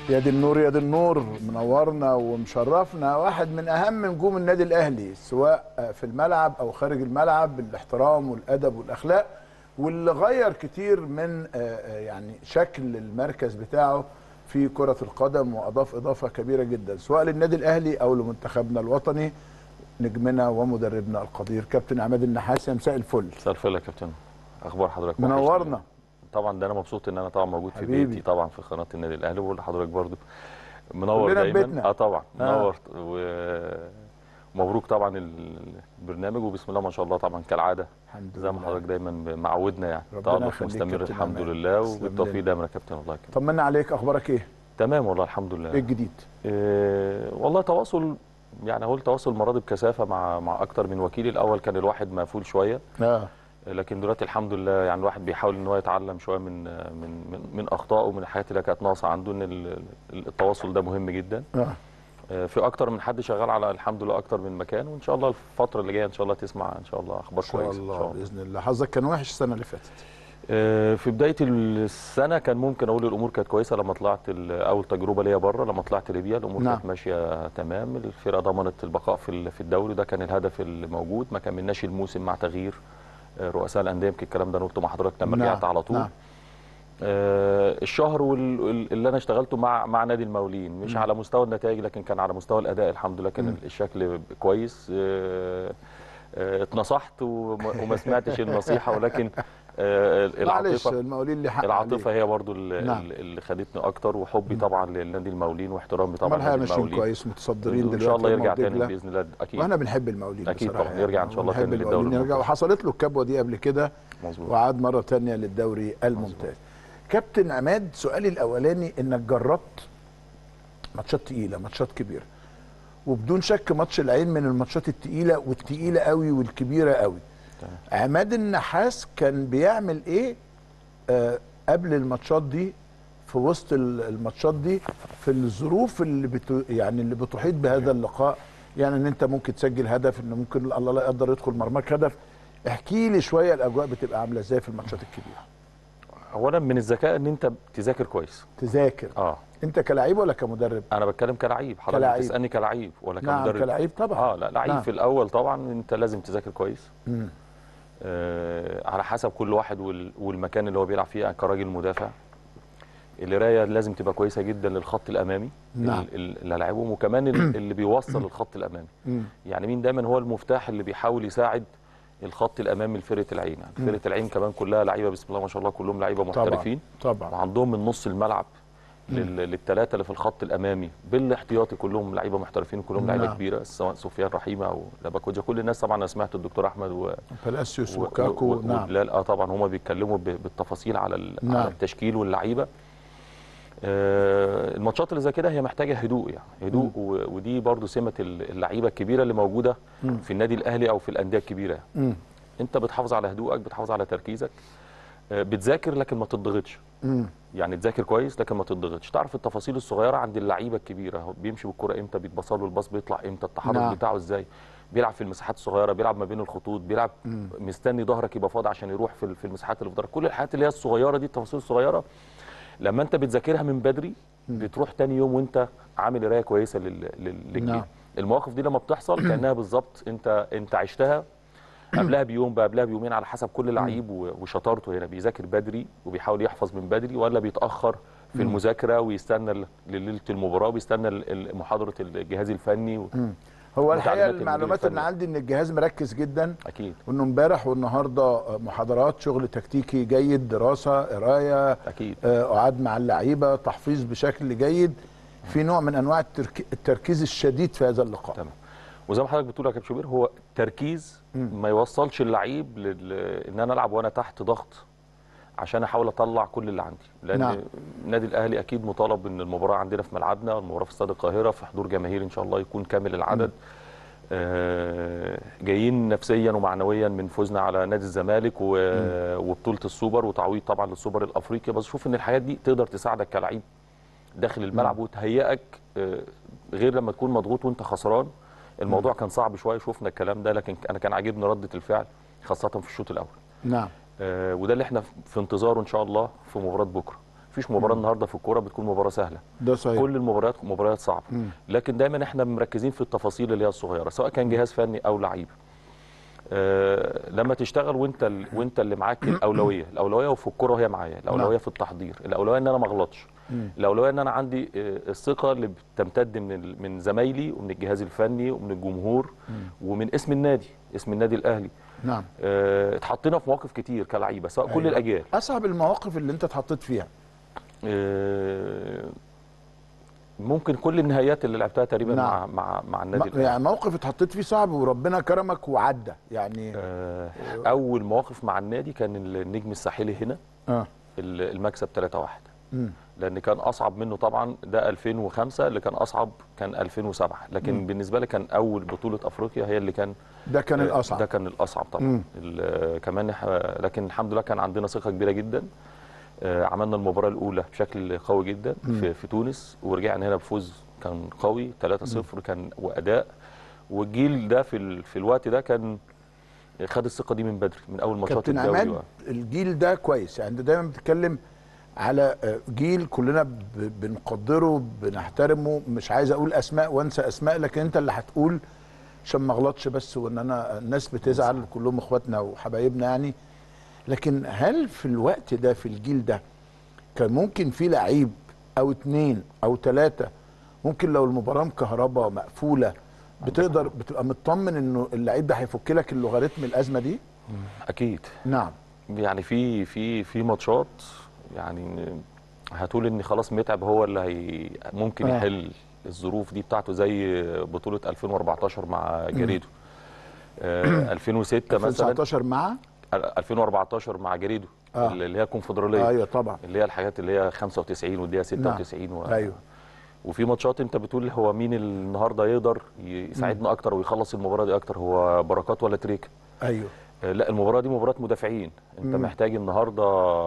يا دي النور يا دي النور منورنا ومشرفنا واحد من اهم نجوم النادي الاهلي سواء في الملعب او خارج الملعب بالاحترام والادب والاخلاق واللي غير كتير من يعني شكل المركز بتاعه في كرة القدم واضاف اضافة كبيرة جدا سواء للنادي الاهلي او لمنتخبنا الوطني نجمنا ومدربنا القدير كابتن عماد النحاس يا مساء الفل مساء الفل يا كابتن اخبار حضرتك منورنا طبعا ده انا مبسوط ان انا طبعا موجود في حبيبي. بيتي طبعا في قناه النادي الاهلي وبقول لحضرتك برضو منور كلنا في دايما بيتنا. اه طبعا آه. منور ومبروك طبعا البرنامج وبسم الله ما شاء الله طبعا كالعاده الحمد زي ما لله. حضرتك دايما معودنا يعني ربنا تألق يخليك مستمر كابتن الحمد عماد. لله تسلم وبالتوفيق لنا. دايما يا كابتن والله كده. طمنا عليك اخبارك ايه تمام والله الحمد لله ايه الجديد إيه والله تواصل يعني هو التواصل المره دي بكثافه مع مع اكتر من وكيل الاول كان الواحد مقفول شويه اه لكن دلوقتي الحمد لله يعني الواحد بيحاول ان هو يتعلم شويه من من من, من اخطائه ومن الحاجات اللي كانت ناقصه عنده ان ال- التواصل ده مهم جدا اه آه، في اكتر من حد شغال على الحمد لله اكتر من مكان وان شاء الله الفتره اللي جايه ان شاء الله تسمع ان شاء الله اخبار ان شاء كويسه الله باذن الله حظك كان وحش السنه اللي فاتت آه، في بدايه السنه كان ممكن اقول الامور كانت كويسه لما طلعت ال- اول تجربه ليا بره لما طلعت ليبيا الامور نعم. كانت ماشيه تمام الفرقه ضمنت البقاء في ال- في الدوري ده كان الهدف الموجود ما كملناش الموسم مع تغيير آه، رؤساء الانديه يمكن الكلام ده أنا قلته مع حضرتك لما نعم، رجعت على طول نعم. آه، الشهر وال- وال- اللي انا اشتغلته مع مع نادي المقاولين مش مم. على مستوى النتائج لكن كان على مستوى الاداء الحمد لله كان مم. الشكل كويس آه، آه، اتنصحت وما وما سمعتش النصيحه ولكن آه، معلش العاطفه المقاولين اللي حق العاطفه عليه. هي برضو ال- نعم. ال- اللي خدتني اكتر وحبي طبعا لنادي المقاولين واحترامي طبعا طبعا الحقيقه لنادي ماشيين المقاولين كويس متصدرين دلوقتي ان شاء الله يرجع هم تاني ودجلة. باذن الله اكيد واحنا بنحب المقاولين أكيد بصراحة طبعا، يرجع إن شاء الله بنحب تاني للدوري المقاولين يرجع الممتاز. وحصلت له الكبوه دي قبل كده مظبوط وعاد مره تانية للدوري الممتاز كابتن عماد سؤالي الاولاني انك جربت ماتشات تقيله ماتشات كبيره وبدون شك ماتش العين من الماتشات التقيله والتقيله قوي والكبيره قوي تمام. عماد النحاس كان بيعمل ايه آه قبل الماتشات دي في وسط ال- الماتشات دي في الظروف اللي بتو يعني اللي بتحيط بهذا اللقاء يعني ان انت ممكن تسجل هدف ان ممكن الله لا يقدر يدخل مرماك هدف احكي لي شويه الاجواء بتبقى عامله ازاي في الماتشات الكبيره اولا من الذكاء ان انت تذاكر كويس تذاكر اه انت كلاعب ولا كمدرب انا بتكلم كلاعب حضرتك كلاعب. بتسالني كلاعب ولا نعم كمدرب كلاعب طبعا اه لا لعيب نعم. في الاول طبعا انت لازم تذاكر كويس مم. آه على حسب كل واحد وال- والمكان اللي هو بيلعب فيه كراجل مدافع القرايه لازم تبقى كويسه جدا للخط الامامي نعم. ال- ال- اللي هلاعبهم وكمان ال- اللي بيوصل الخط الامامي مم. يعني مين دايما هو المفتاح اللي بيحاول يساعد الخط الامامي لفرقه العين يعني فرقه العين كمان كلها لعيبه بسم الله ما شاء الله كلهم لعيبه طبعا محترفين طبعا وعندهم من نص الملعب للثلاثه اللي في الخط الامامي بالاحتياطي كلهم لعيبه محترفين وكلهم لعيبه نعم. كبيره سواء سفيان رحيمه او لاباكوجا كل الناس طبعا انا سمعت الدكتور احمد و بلاسيوس و- وكاكو و- و- نعم وبلال اه طبعا هما بيتكلموا ب- بالتفاصيل على ال- نعم. على التشكيل واللعيبه آه، الماتشات اللي زي كده هي محتاجه هدوء يعني هدوء و- ودي برضو سمه ال- اللعيبه الكبيره اللي موجوده مم. في النادي الاهلي او في الانديه الكبيره مم. انت بتحافظ على هدوءك بتحافظ على تركيزك آه، بتذاكر لكن ما تضغطش مم. يعني تذاكر كويس لكن ما تضغطش تعرف التفاصيل الصغيره عند اللعيبه الكبيره هو بيمشي بالكره امتى بيتبصل له الباص بيطلع امتى التحرك نعم. بتاعه ازاي بيلعب في المساحات الصغيره بيلعب ما بين الخطوط بيلعب مم. مستني ظهرك يبقى فاضي عشان يروح في في المساحات اللي في ظهرك كل الحاجات اللي هي الصغيره دي التفاصيل الصغيره لما انت بتذاكرها من بدري بتروح تاني يوم وانت عامل قرايه كويسه لل- لل- للجيم نعم. المواقف دي لما بتحصل كانها بالظبط انت انت عشتها قبلها بيوم بقى قبلها بيومين على حسب كل لعيب و- وشطارته هنا بيذاكر بدري وبيحاول يحفظ من بدري ولا بيتاخر في المذاكره ويستنى ل- لليله المباراه ويستنى ال- ال- محاضره الجهاز الفني و... مم. هو الحقيقه وتعليمات المدير المعلومات اللي الفني. عندي ان الجهاز مركز جدا اكيد وانه امبارح والنهارده محاضرات شغل تكتيكي جيد دراسه قرايه اكيد آه، قعاد مع اللعيبه تحفيظ بشكل جيد في نوع من انواع الترك... التركيز الشديد في هذا اللقاء تمام وزي ما حضرتك بتقول يا كابتن شوبير هو تركيز ما يوصلش اللعيب لل... ان انا العب وانا تحت ضغط عشان احاول اطلع كل اللي عندي لان نعم. النادي الاهلي اكيد مطالب ان المباراه عندنا في ملعبنا المباراه في استاد القاهره في حضور جماهير ان شاء الله يكون كامل العدد آه جايين نفسيا ومعنويا من فوزنا على نادي الزمالك و... وبطوله السوبر وتعويض طبعا للسوبر الافريقي بس شوف ان الحاجات دي تقدر تساعدك كلاعب داخل الملعب وتهيئك آه، غير لما تكون مضغوط وانت خسران الموضوع كان صعب شويه شفنا الكلام ده لكن انا كان عاجبني رده الفعل خاصه في الشوط الاول نعم آه، وده اللي احنا في انتظاره ان شاء الله في مباراه بكره مفيش مباراه النهارده في الكوره بتكون مباراه سهله ده صحيح كل المباريات مباريات صعبه مم. لكن دايما احنا مركزين في التفاصيل اللي هي الصغيره سواء كان جهاز فني او لعيبه آه لما تشتغل وانت ال... وانت اللي معاك الاولويه الاولويه وفي الكوره وهي معايا الاولويه نعم. في التحضير الاولويه ان انا ما اغلطش مم. الاولويه ان انا عندي آه، الثقه اللي بتمتد من ال- من زمايلي ومن الجهاز الفني ومن الجمهور ومن اسم النادي اسم النادي الاهلي نعم آه، اتحطينا في مواقف كتير كلعيبه سواء كل أيوة. الاجيال اصعب المواقف اللي انت اتحطيت فيها آه، ممكن كل النهايات اللي لعبتها تقريبا نعم. مع مع مع النادي ما- الاهلي يعني موقف اتحطيت فيه صعب وربنا كرمك وعدى يعني آه، اول مواقف مع النادي كان النجم الساحلي هنا اه ال- المكسب 3-1 مم. لان كان اصعب منه طبعا ده 2005 اللي كان اصعب كان 2007 لكن مم. بالنسبه لي كان اول بطوله افريقيا هي اللي كان ده كان آه، الاصعب ده كان الاصعب طبعا مم. ال- كمان إح- لكن الحمد لله كان عندنا ثقه كبيره جدا آه، عملنا المباراه الاولى بشكل قوي جدا مم. في, في تونس ورجعنا هنا بفوز كان قوي 3-0 كان واداء والجيل ده في ال... في الوقت ده كان خد الثقه دي من بدري من اول ماتشات كابتن الدوري عماد و- الجيل ده كويس يعني انت دايما بتتكلم على آه، جيل كلنا ب- بنقدره بنحترمه مش عايز اقول اسماء وانسى اسماء لكن انت اللي هتقول عشان ما اغلطش بس وان انا الناس بتزعل كلهم اخواتنا وحبايبنا يعني لكن هل في الوقت ده في الجيل ده كان ممكن في لعيب او اتنين او تلاتة ممكن لو المباراة مكهربة مقفولة بتقدر بتبقى مطمن انه اللعيب ده هيفك لك اللوغاريتم الازمة دي؟ اكيد نعم يعني في في في ماتشات يعني هتقول ان خلاص متعب هو اللي هي ممكن آه. يحل الظروف دي بتاعته زي بطوله 2014 مع جريدو آه 2006 مثلا 2019 مع 2014 مع جريدو آه. اللي هي الكونفدراليه ايوه طبعا اللي هي الحاجات اللي هي 95 والدقيقه 96 و... ايوه وفي ماتشات انت بتقول هو مين اللي النهارده يقدر يساعدنا اكتر ويخلص المباراه دي اكتر هو بركات ولا تريكه ايوه آه، لا المباراه دي مباراه مدافعين انت مم. محتاج النهارده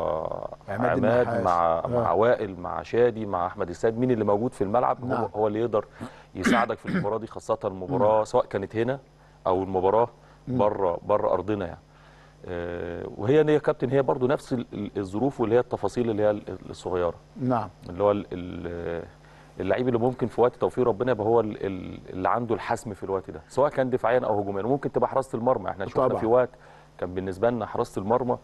عماد عماد النحاس. مع آه. مع وائل مع شادي مع احمد السيد مين اللي موجود في الملعب نعم. هو, هو اللي يقدر يساعدك في المباراه دي خاصه المباراه سواء كانت هنا او المباراه بره بره ارضنا يعني آه، وهي هي كابتن هي برضو نفس ال- ال- الظروف واللي هي التفاصيل اللي هي ال- الصغيره نعم اللي هو ال- ال- اللعيب اللي ممكن في وقت توفيق ربنا يبقى هو ال- ال- اللي عنده الحسم في الوقت ده سواء كان دفاعيا او هجوميا وممكن تبقى حراسه المرمى احنا شفنا طبعا. في وقت كان بالنسبه لنا حراسه المرمى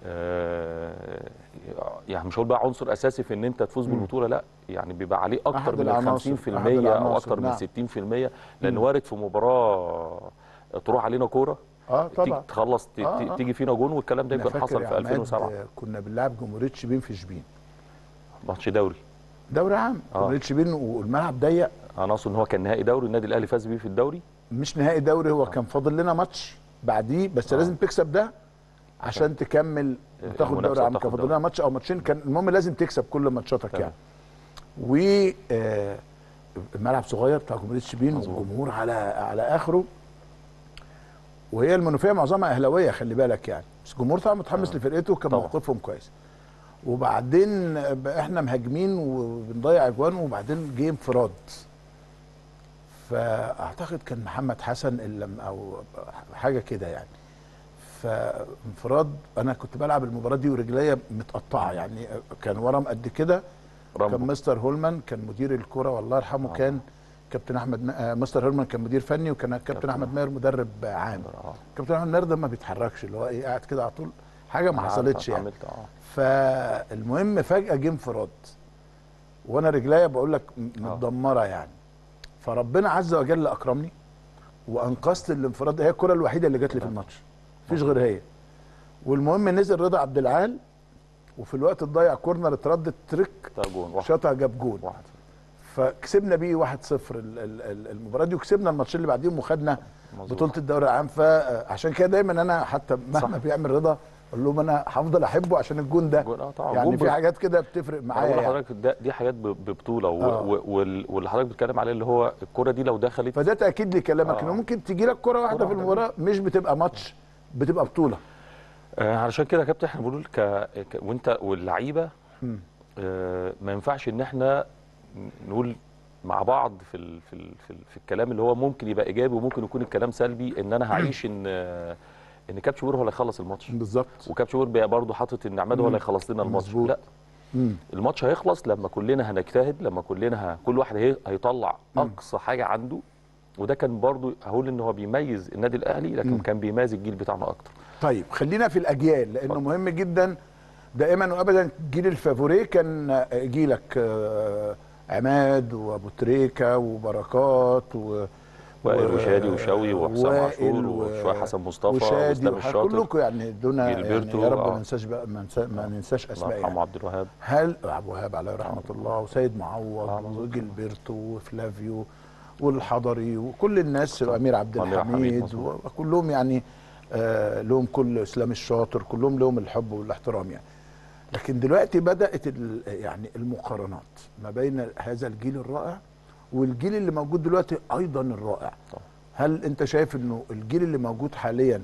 آه، يعني مش هقول بقى عنصر اساسي في ان انت تفوز بالبطوله لا يعني بيبقى عليه أحد اكتر من العناصر، 50% أحد او العناصر، اكتر من نعم. 60% لان وارد في مباراه تروح علينا كوره اه تيجي طبعا تخلص ت- آه، ت- آه. تيجي فينا جون والكلام ده أنا يمكن فاكر حصل يا في عماد، 2007 آه، كنا بنلعب جمهوريه شبين في شبين ماتش دوري دوري عام آه. جمهوريه شبين والملعب ضيق انا اقصد ان هو كان نهائي دوري النادي الاهلي فاز بيه في الدوري مش نهائي دوري هو كان فاضل لنا ماتش بعديه بس آه. لازم تكسب ده عشان تكمل آه، وتاخد المنافسة دوري عام وتاخد كان فاضل دوري. لنا ماتش او ماتشين كان المهم لازم تكسب كل ماتشاتك تمام. يعني و آه، الملعب صغير بتاع جمهوريه شبين مظبوط. والجمهور على على اخره وهي المنوفيه معظمها اهلاويه خلي بالك يعني بس الجمهور طبعا متحمس لفرقته كان طبعا. موقفهم كويس وبعدين بقى احنا مهاجمين وبنضيع اجوان وبعدين جه انفراد فاعتقد كان محمد حسن اللي م- او حاجه كده يعني فانفراد انا كنت بلعب المباراه دي ورجليا متقطعه يعني كان ورم قد كده كان رامبو مستر هولمان كان مدير الكره والله يرحمه آه. كان كابتن احمد م- آه، مستر هولمان كان مدير فني وكان كابتن كابتن احمد ماهر مدرب عام آه. كابتن احمد ماهر ده ما بيتحركش اللي هو ايه قاعد كده على طول حاجه ما حصلتش يعني عملت اه فالمهم فجاه جه انفراد وانا رجليا بقول لك م- آه. متدمره يعني فربنا عز وجل اكرمني وانقذت الانفراد ده. هي الكره الوحيده اللي جات لي في الماتش مفيش غير هي والمهم نزل رضا عبد العال وفي الوقت الضايع كورنر اتردد تريك ده جون واحد شاطها جاب جون واحد فكسبنا بيه 1-0 ال- ال- ال- المباراه دي وكسبنا الماتشين اللي بعديهم وخدنا مظبوط. بطوله الدوري العام فعشان كده دايما انا حتى مهما صح. بيعمل رضا اقول لهم انا هفضل احبه عشان الجون ده جون اه طبعا يعني جون في ب- حاجات كده بتفرق معايا معايا يعني. حضرتك ده دي حاجات ب- ببطوله و- آه. و- وال- واللي حضرتك بتتكلم عليه اللي هو الكره دي لو دخلت فده تاكيد لكلامك آه. انه ممكن تجي لك كره واحده كرة في واحدة المباراه مش بتبقى ماتش بتبقى بطوله آه علشان كده يا كابتن احنا بنقول ك... ك... وانت واللعيبه مم. آه ما ينفعش ان احنا نقول مع بعض في ال... في ال... في, ال... في الكلام اللي هو ممكن يبقى ايجابي وممكن يكون الكلام سلبي ان انا هعيش ان آه، ان كاب شوبير هو اللي هيخلص الماتش بالظبط وكاب شوبير بقى برضه حاطط ان عماد هو اللي هيخلص لنا الماتش مظبوط. لا مم. الماتش هيخلص لما كلنا هنجتهد لما كلنا ه... كل واحد هي... هيطلع اقصى حاجه عنده وده كان برضو هقول ان هو بيميز النادي الاهلي لكن مم. كان بيميز الجيل بتاعنا اكتر طيب خلينا في الاجيال لانه اتفضل. مهم جدا دائما وابدا جيل الفافوري كان جيلك آه، عماد وابو تريكه وبركات و وائل و- وشادي وشوي وحسام وائل عاشور و- وشويه حسن مصطفى وشادي واسلام وح- الشاطر كلكم يعني دون يعني جilberto، يا رب آه. ما ننساش بقى ما, ننسى ما ننساش الله اسماء يرحمه يعني. عبد الوهاب هل ابو وهاب عليه رحمه الله وسيد معوض آه، مظبوط. وجilberto وفلافيو والحضري وكل الناس وامير عبد وأمير عبد الحميد، الحميد مظبوط. وكلهم يعني آه لهم كل اسلام الشاطر كلهم لهم الحب والاحترام يعني لكن دلوقتي بدات ال- يعني المقارنات ما بين هذا الجيل الرائع والجيل اللي موجود دلوقتي ايضا الرائع طبعا. هل انت شايف انه الجيل اللي موجود حاليا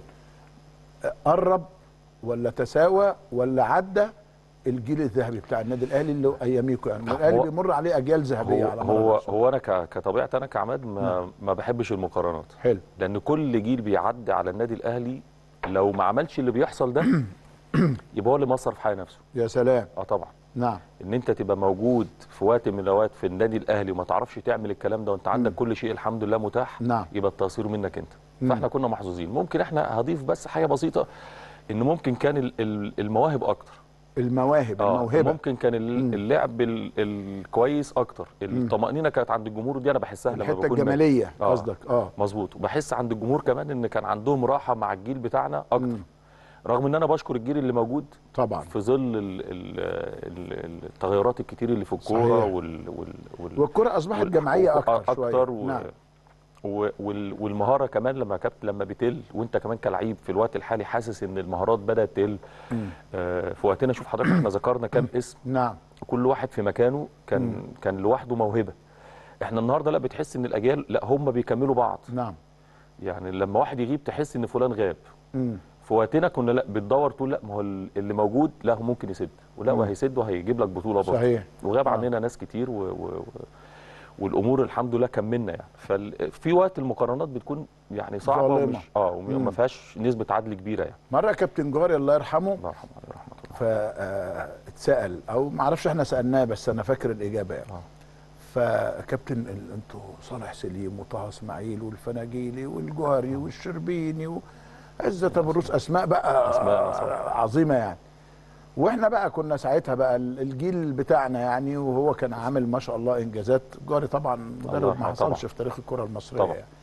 قرب ولا تساوى ولا عدى الجيل الذهبي بتاع النادي الاهلي اللي هو اياميكم يعني الاهلي هو- بيمر عليه اجيال ذهبيه هو على مر هو, العصور. هو انا ك- كطبيعتي انا كعماد ما, ما بحبش المقارنات حلو لان كل جيل بيعدي على النادي الاهلي لو ما عملش اللي بيحصل ده يبقى هو اللي مصر في حي نفسه يا سلام اه طبعا نعم ان انت تبقى موجود في وقت من الاوقات في النادي الاهلي وما تعرفش تعمل الكلام ده وانت عندك كل شيء الحمد لله متاح نعم. يبقى التقصير منك انت مم. فاحنا كنا محظوظين ممكن احنا هضيف بس حاجه بسيطه ان ممكن كان ال- ال- المواهب اكتر المواهب اه الموهبه ممكن كان ال- مم. اللعب ال- الكويس اكتر الطمانينه كانت عند الجمهور دي انا بحسها لما الحته بكون الجماليه آه. قصدك اه مظبوط وبحس عند الجمهور كمان ان كان عندهم راحه مع الجيل بتاعنا اكتر مم. رغم ان انا بشكر الجيل اللي موجود طبعا في ظل ال ال ال التغيرات الكتير اللي في الكوره صحيح. وال وال وال والكره اصبحت وال- جماعيه وك- اكتر شويه اكتر و... نعم و... وال... والمهاره كمان لما كابت لما بتقل وانت كمان كلعيب في الوقت الحالي حاسس ان المهارات بدات تقل مم. آه في وقتنا شوف حضرتك احنا ذكرنا كام اسم نعم كل واحد في مكانه كان كان لوحده موهبه احنا النهارده لا بتحس ان الاجيال لا هم بيكملوا بعض نعم يعني لما واحد يغيب تحس ان فلان غاب مم. في وقتنا كنا لا بتدور تقول لا ما هو اللي موجود لا هو ممكن يسد ولا مم. وهيسد وهيجيب لك بطوله برضه صحيح وغاب آه. عننا ناس كتير و... و... و... والامور الحمد لله كملنا يعني ففي وقت المقارنات بتكون يعني صعبه ظالمة. ومش اه وما مم. فيهاش نسبه عدل كبيره يعني مره كابتن جوهري الله يرحمه الله يرحمه عليه رحمه الله فاتسال او ما اعرفش احنا سالناه بس انا فاكر الاجابه يعني آه. فكابتن ال- انتوا صالح سليم وطه اسماعيل والفناجيلي والجوهري والشربيني وعزت ابو الروس اسماء بقى أسماء صح. عظيمه يعني واحنا بقى كنا ساعتها بقى ال- الجيل بتاعنا يعني وهو كان عامل ما شاء الله انجازات جوهري طبعا مدرب ما يرحمه حصلش طبعا. في تاريخ الكره المصريه طبعا. يعني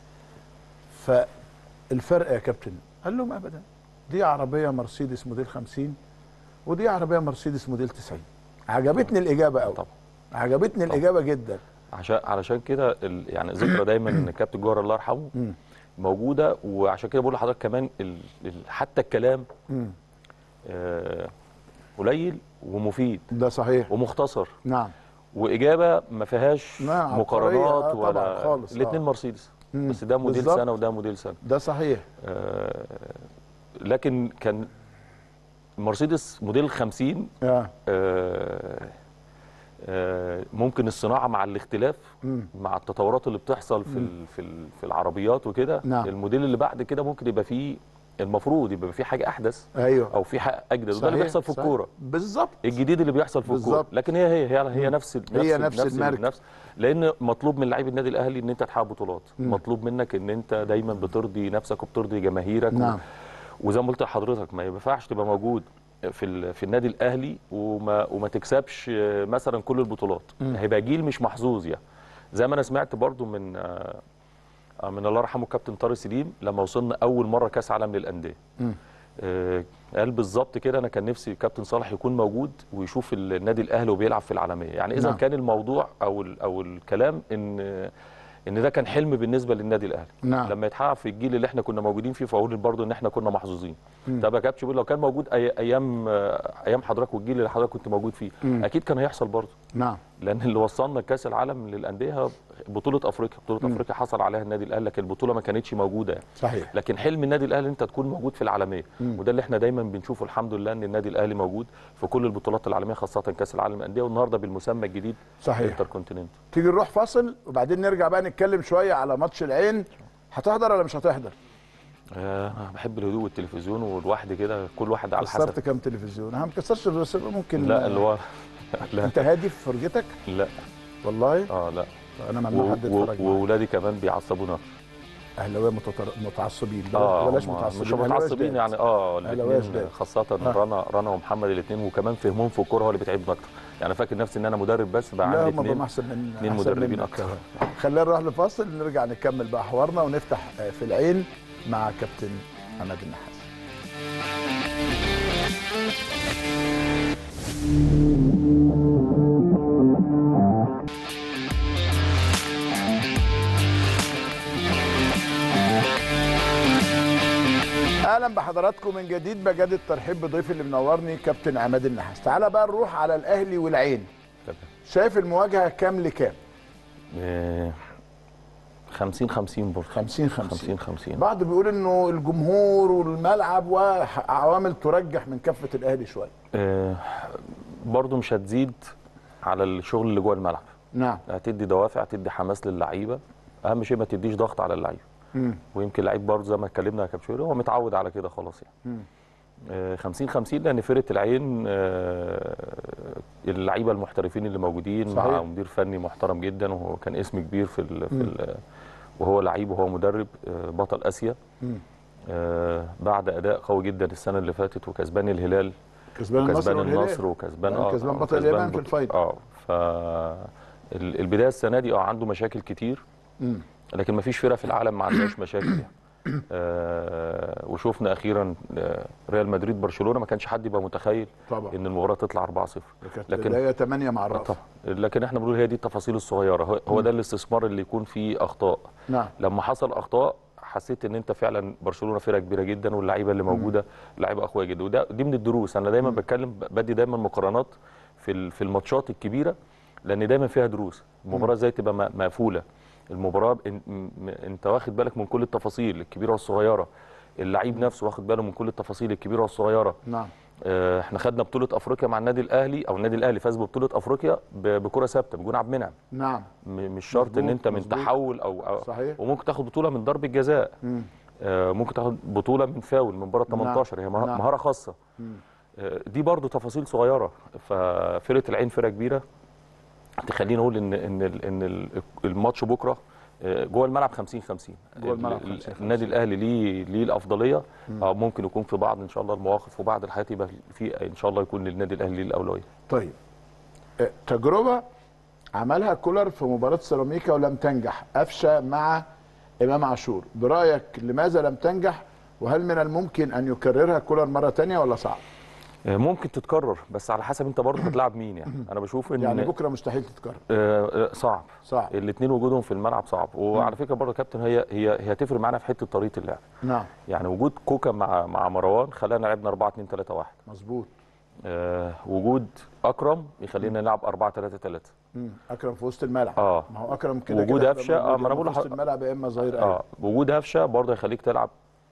فالفرق يا كابتن قال لهم ابدا دي عربيه مرسيدس موديل 50 ودي عربيه مرسيدس موديل 90 عجبتني الاجابه قوي طبعا عجبتني طبعا. الاجابه جدا عشان علشان كده ال... يعني ذكرى دايما ان كابتن جوهر الله يرحمه مم. موجوده وعشان كده بقول لحضرتك كمان ال... ال... حتى الكلام مم. آه، قليل ومفيد ده صحيح ومختصر نعم واجابه ما فيهاش نعم، مقارنات عبقرية، آه، طبعاً، ولا خالص، الاثنين آه. مرسيدس مم. بس ده موديل بالظبط. سنه وده موديل سنه ده صحيح آه، لكن كان مرسيدس موديل 50 اه آه، آه، ممكن الصناعه مع الاختلاف مم. مع التطورات اللي بتحصل في ال- في ال- في العربيات وكده نعم. الموديل اللي بعد كده ممكن يبقى فيه المفروض يبقى فيه حاجه احدث ايوه او في حاجه اجدد وده اللي صحيح، بيحصل في صحيح. الكوره بالظبط الجديد اللي بيحصل في الكوره بالظبط. لكن هي هي هي, هي نفس ال- هي ال- نفس الماركة. نفس لان مطلوب من لعيب النادي الاهلي ان انت تحقق بطولات مم. مطلوب منك ان انت دايما بترضي نفسك وبترضي جماهيرك نعم. و... وزي ما قلت لحضرتك ما ينفعش تبقى موجود في ال... في النادي الاهلي وما وما تكسبش آه، مثلا كل البطولات مم. هيبقى جيل مش محظوظ يعني زي ما انا سمعت برضو من آه، آه، من الله يرحمه كابتن طارق سليم لما وصلنا اول مره كاس عالم للانديه مم. آه، قال بالظبط كده انا كان نفسي كابتن صالح يكون موجود ويشوف النادي الاهلي وبيلعب في العالميه يعني اذا نعم. كان الموضوع او ال- او الكلام ان ان ده كان حلم بالنسبه للنادي الاهلي نعم. لما يتحقق في الجيل اللي احنا كنا موجودين فيه فاقول برضه ان احنا كنا محظوظين مم. طب يا كابتن بيقول لو كان موجود أي ايام آه، ايام حضرتك والجيل اللي حضرتك كنت موجود فيه مم. اكيد كان هيحصل برضه نعم لان اللي وصلنا كاس العالم للانديه بطوله افريقيا بطوله مم. افريقيا حصل عليها النادي الاهلي لكن البطوله ما كانتش موجوده يعني. صحيح لكن حلم النادي الاهلي ان انت تكون موجود في العالميه مم. وده اللي احنا دايما بنشوفه الحمد لله ان النادي الاهلي موجود في كل البطولات العالميه خاصه كاس العالم للانديه والنهارده بالمسمى الجديد صحيح انتر كونتيننت تيجي نروح فاصل وبعدين نرجع بقى نتكلم شويه على ماتش العين هتحضر ولا مش هتحضر؟ آه انا بحب الهدوء والتلفزيون والواحد كده كل واحد على كسرت حسب كام تلفزيون؟ انا ما مكسرش بس ممكن لا اللي هو لا انت هادي في فرجتك لا والله اه لا انا ممنوع حد يتفرج معايا واولادي كمان بيعصبونا اهلاويه متطر- متعصبين بلاش- اه بلاش هم متعصبين مش أهلاوية متعصبين جداد. يعني اه أهلاوية الاثنين جداد. خاصه آه. رنا رنا ومحمد الاثنين وكمان فهمهم في الكوره هو اللي بيتعبني اكتر يعني فاكر نفسي ان انا مدرب بس بقى لا عندي هم بقوا اثنين احسن من اتنين أحسن مدربين منك أكتر. كمان. خلينا نروح لفاصل نرجع نكمل بقى حوارنا ونفتح آه، في العين مع كابتن عماد النحاس اهلا بحضراتكم من جديد بجد الترحيب بضيفي اللي منورني كابتن عماد النحاس تعالى بقى نروح على الاهلي والعين شايف المواجهه كام لكام آه، 50 50 برضه 50 50 50 50 بعض بيقول انه الجمهور والملعب وعوامل ترجح من كفه الاهلي شويه آه، برضه مش هتزيد على الشغل اللي جوه الملعب نعم هتدي دوافع هتدي حماس للعيبه اهم شيء ما تديش ضغط على اللعيبه مم. ويمكن اللعيب برضه زي ما اتكلمنا يا كابتن شوقي، هو متعود على كده خلاص يعني مم. آه، 50 50 لان فرقه العين آه، اللعيبه المحترفين اللي موجودين صحيح. مع مدير فني محترم جدا وهو كان اسم كبير في ال في ال وهو لعيب وهو مدرب آه، بطل اسيا مم. آه، بعد اداء قوي جدا السنه اللي فاتت وكسبان الهلال كسبان النصر وكسبان والهلال. النصر وكسبان يعني كسبان بطل وكسبان اليابان في بط- الفاينل. اه ف ال- البدايه السنه دي اه عنده مشاكل كتير مم. لكن ما فيش فرقه في العالم ما عندهاش مشاكل يعني آه وشفنا اخيرا آه، ريال مدريد برشلونه ما كانش حد يبقى متخيل طبعا ان المباراه تطلع 4-0 كانت لكن- بدايه 8 مع الرأس طبعا لكن احنا بنقول هي دي التفاصيل الصغيره هو- هو ده الاستثمار اللي يكون فيه اخطاء نعم لما حصل اخطاء حسيت ان انت فعلا برشلونه فرقه كبيره جدا واللعيبه اللي موجوده لعيبه اقوياء جدا وده دي من الدروس انا دايما بتكلم بدي دايما مقارنات في ال- في الماتشات الكبيره لان دايما فيها دروس المباراه ازاي تبقى م- مقفوله المباراه إن- م- انت واخد بالك من كل التفاصيل الكبيره والصغيره اللعيب نفسه واخد باله من كل التفاصيل الكبيره والصغيره نعم آه، احنا خدنا بطوله افريقيا مع النادي الاهلي او النادي الاهلي فاز ببطوله افريقيا ب- بكره ثابته بجون عبد المنعم نعم م- مش شرط ان مظبوط، انت من مظبوط. تحول او, أو صحيح. وممكن تاخد بطوله من ضربه جزاء مم. آه، ممكن تاخد بطوله من فاول من بره 18 هي مه- نعم. مهاره خاصه آه، دي برضو تفاصيل صغيره ففرقه العين فرقه كبيره تخليني اقول ان ان ال- ان ال- الماتش بكره آه، جوه الملعب 50 50 جوه الملعب ال- 50 50. النادي الاهلي ليه ليه الافضليه آه، ممكن يكون في بعض ان شاء الله المواقف وبعض الحالات يبقى في ان شاء الله يكون للنادي الاهلي ليه الاولويه طيب آه، تجربه عملها كولر في مباراه سيراميكا ولم تنجح قفشه مع امام عاشور برايك لماذا لم تنجح وهل من الممكن ان يكررها كولر مره تانية ولا صعب آه، ممكن تتكرر بس على حسب انت برضه هتلاعب مين يعني انا بشوف ان يعني بكره مستحيل تتكرر آه، آه، صعب صعب الاثنين وجودهم في الملعب صعب وعلى فكره برضه يا كابتن هي هي هي هتفرق معانا في حته طريقه اللعب نعم يعني وجود كوكا مع مع مروان خلانا لعبنا 4 2 3 1 مظبوط آه وجود اكرم يخلينا نلعب 4 3 3 مم. اكرم في وسط الملعب اه ما هو اكرم كده وجود كده قفشة، هيبقى آه، ما أنا موجود بقول في وسط لح- الملعب يا اما ظهير ايمن اه وجود قفشه برضه هيخليك تلعب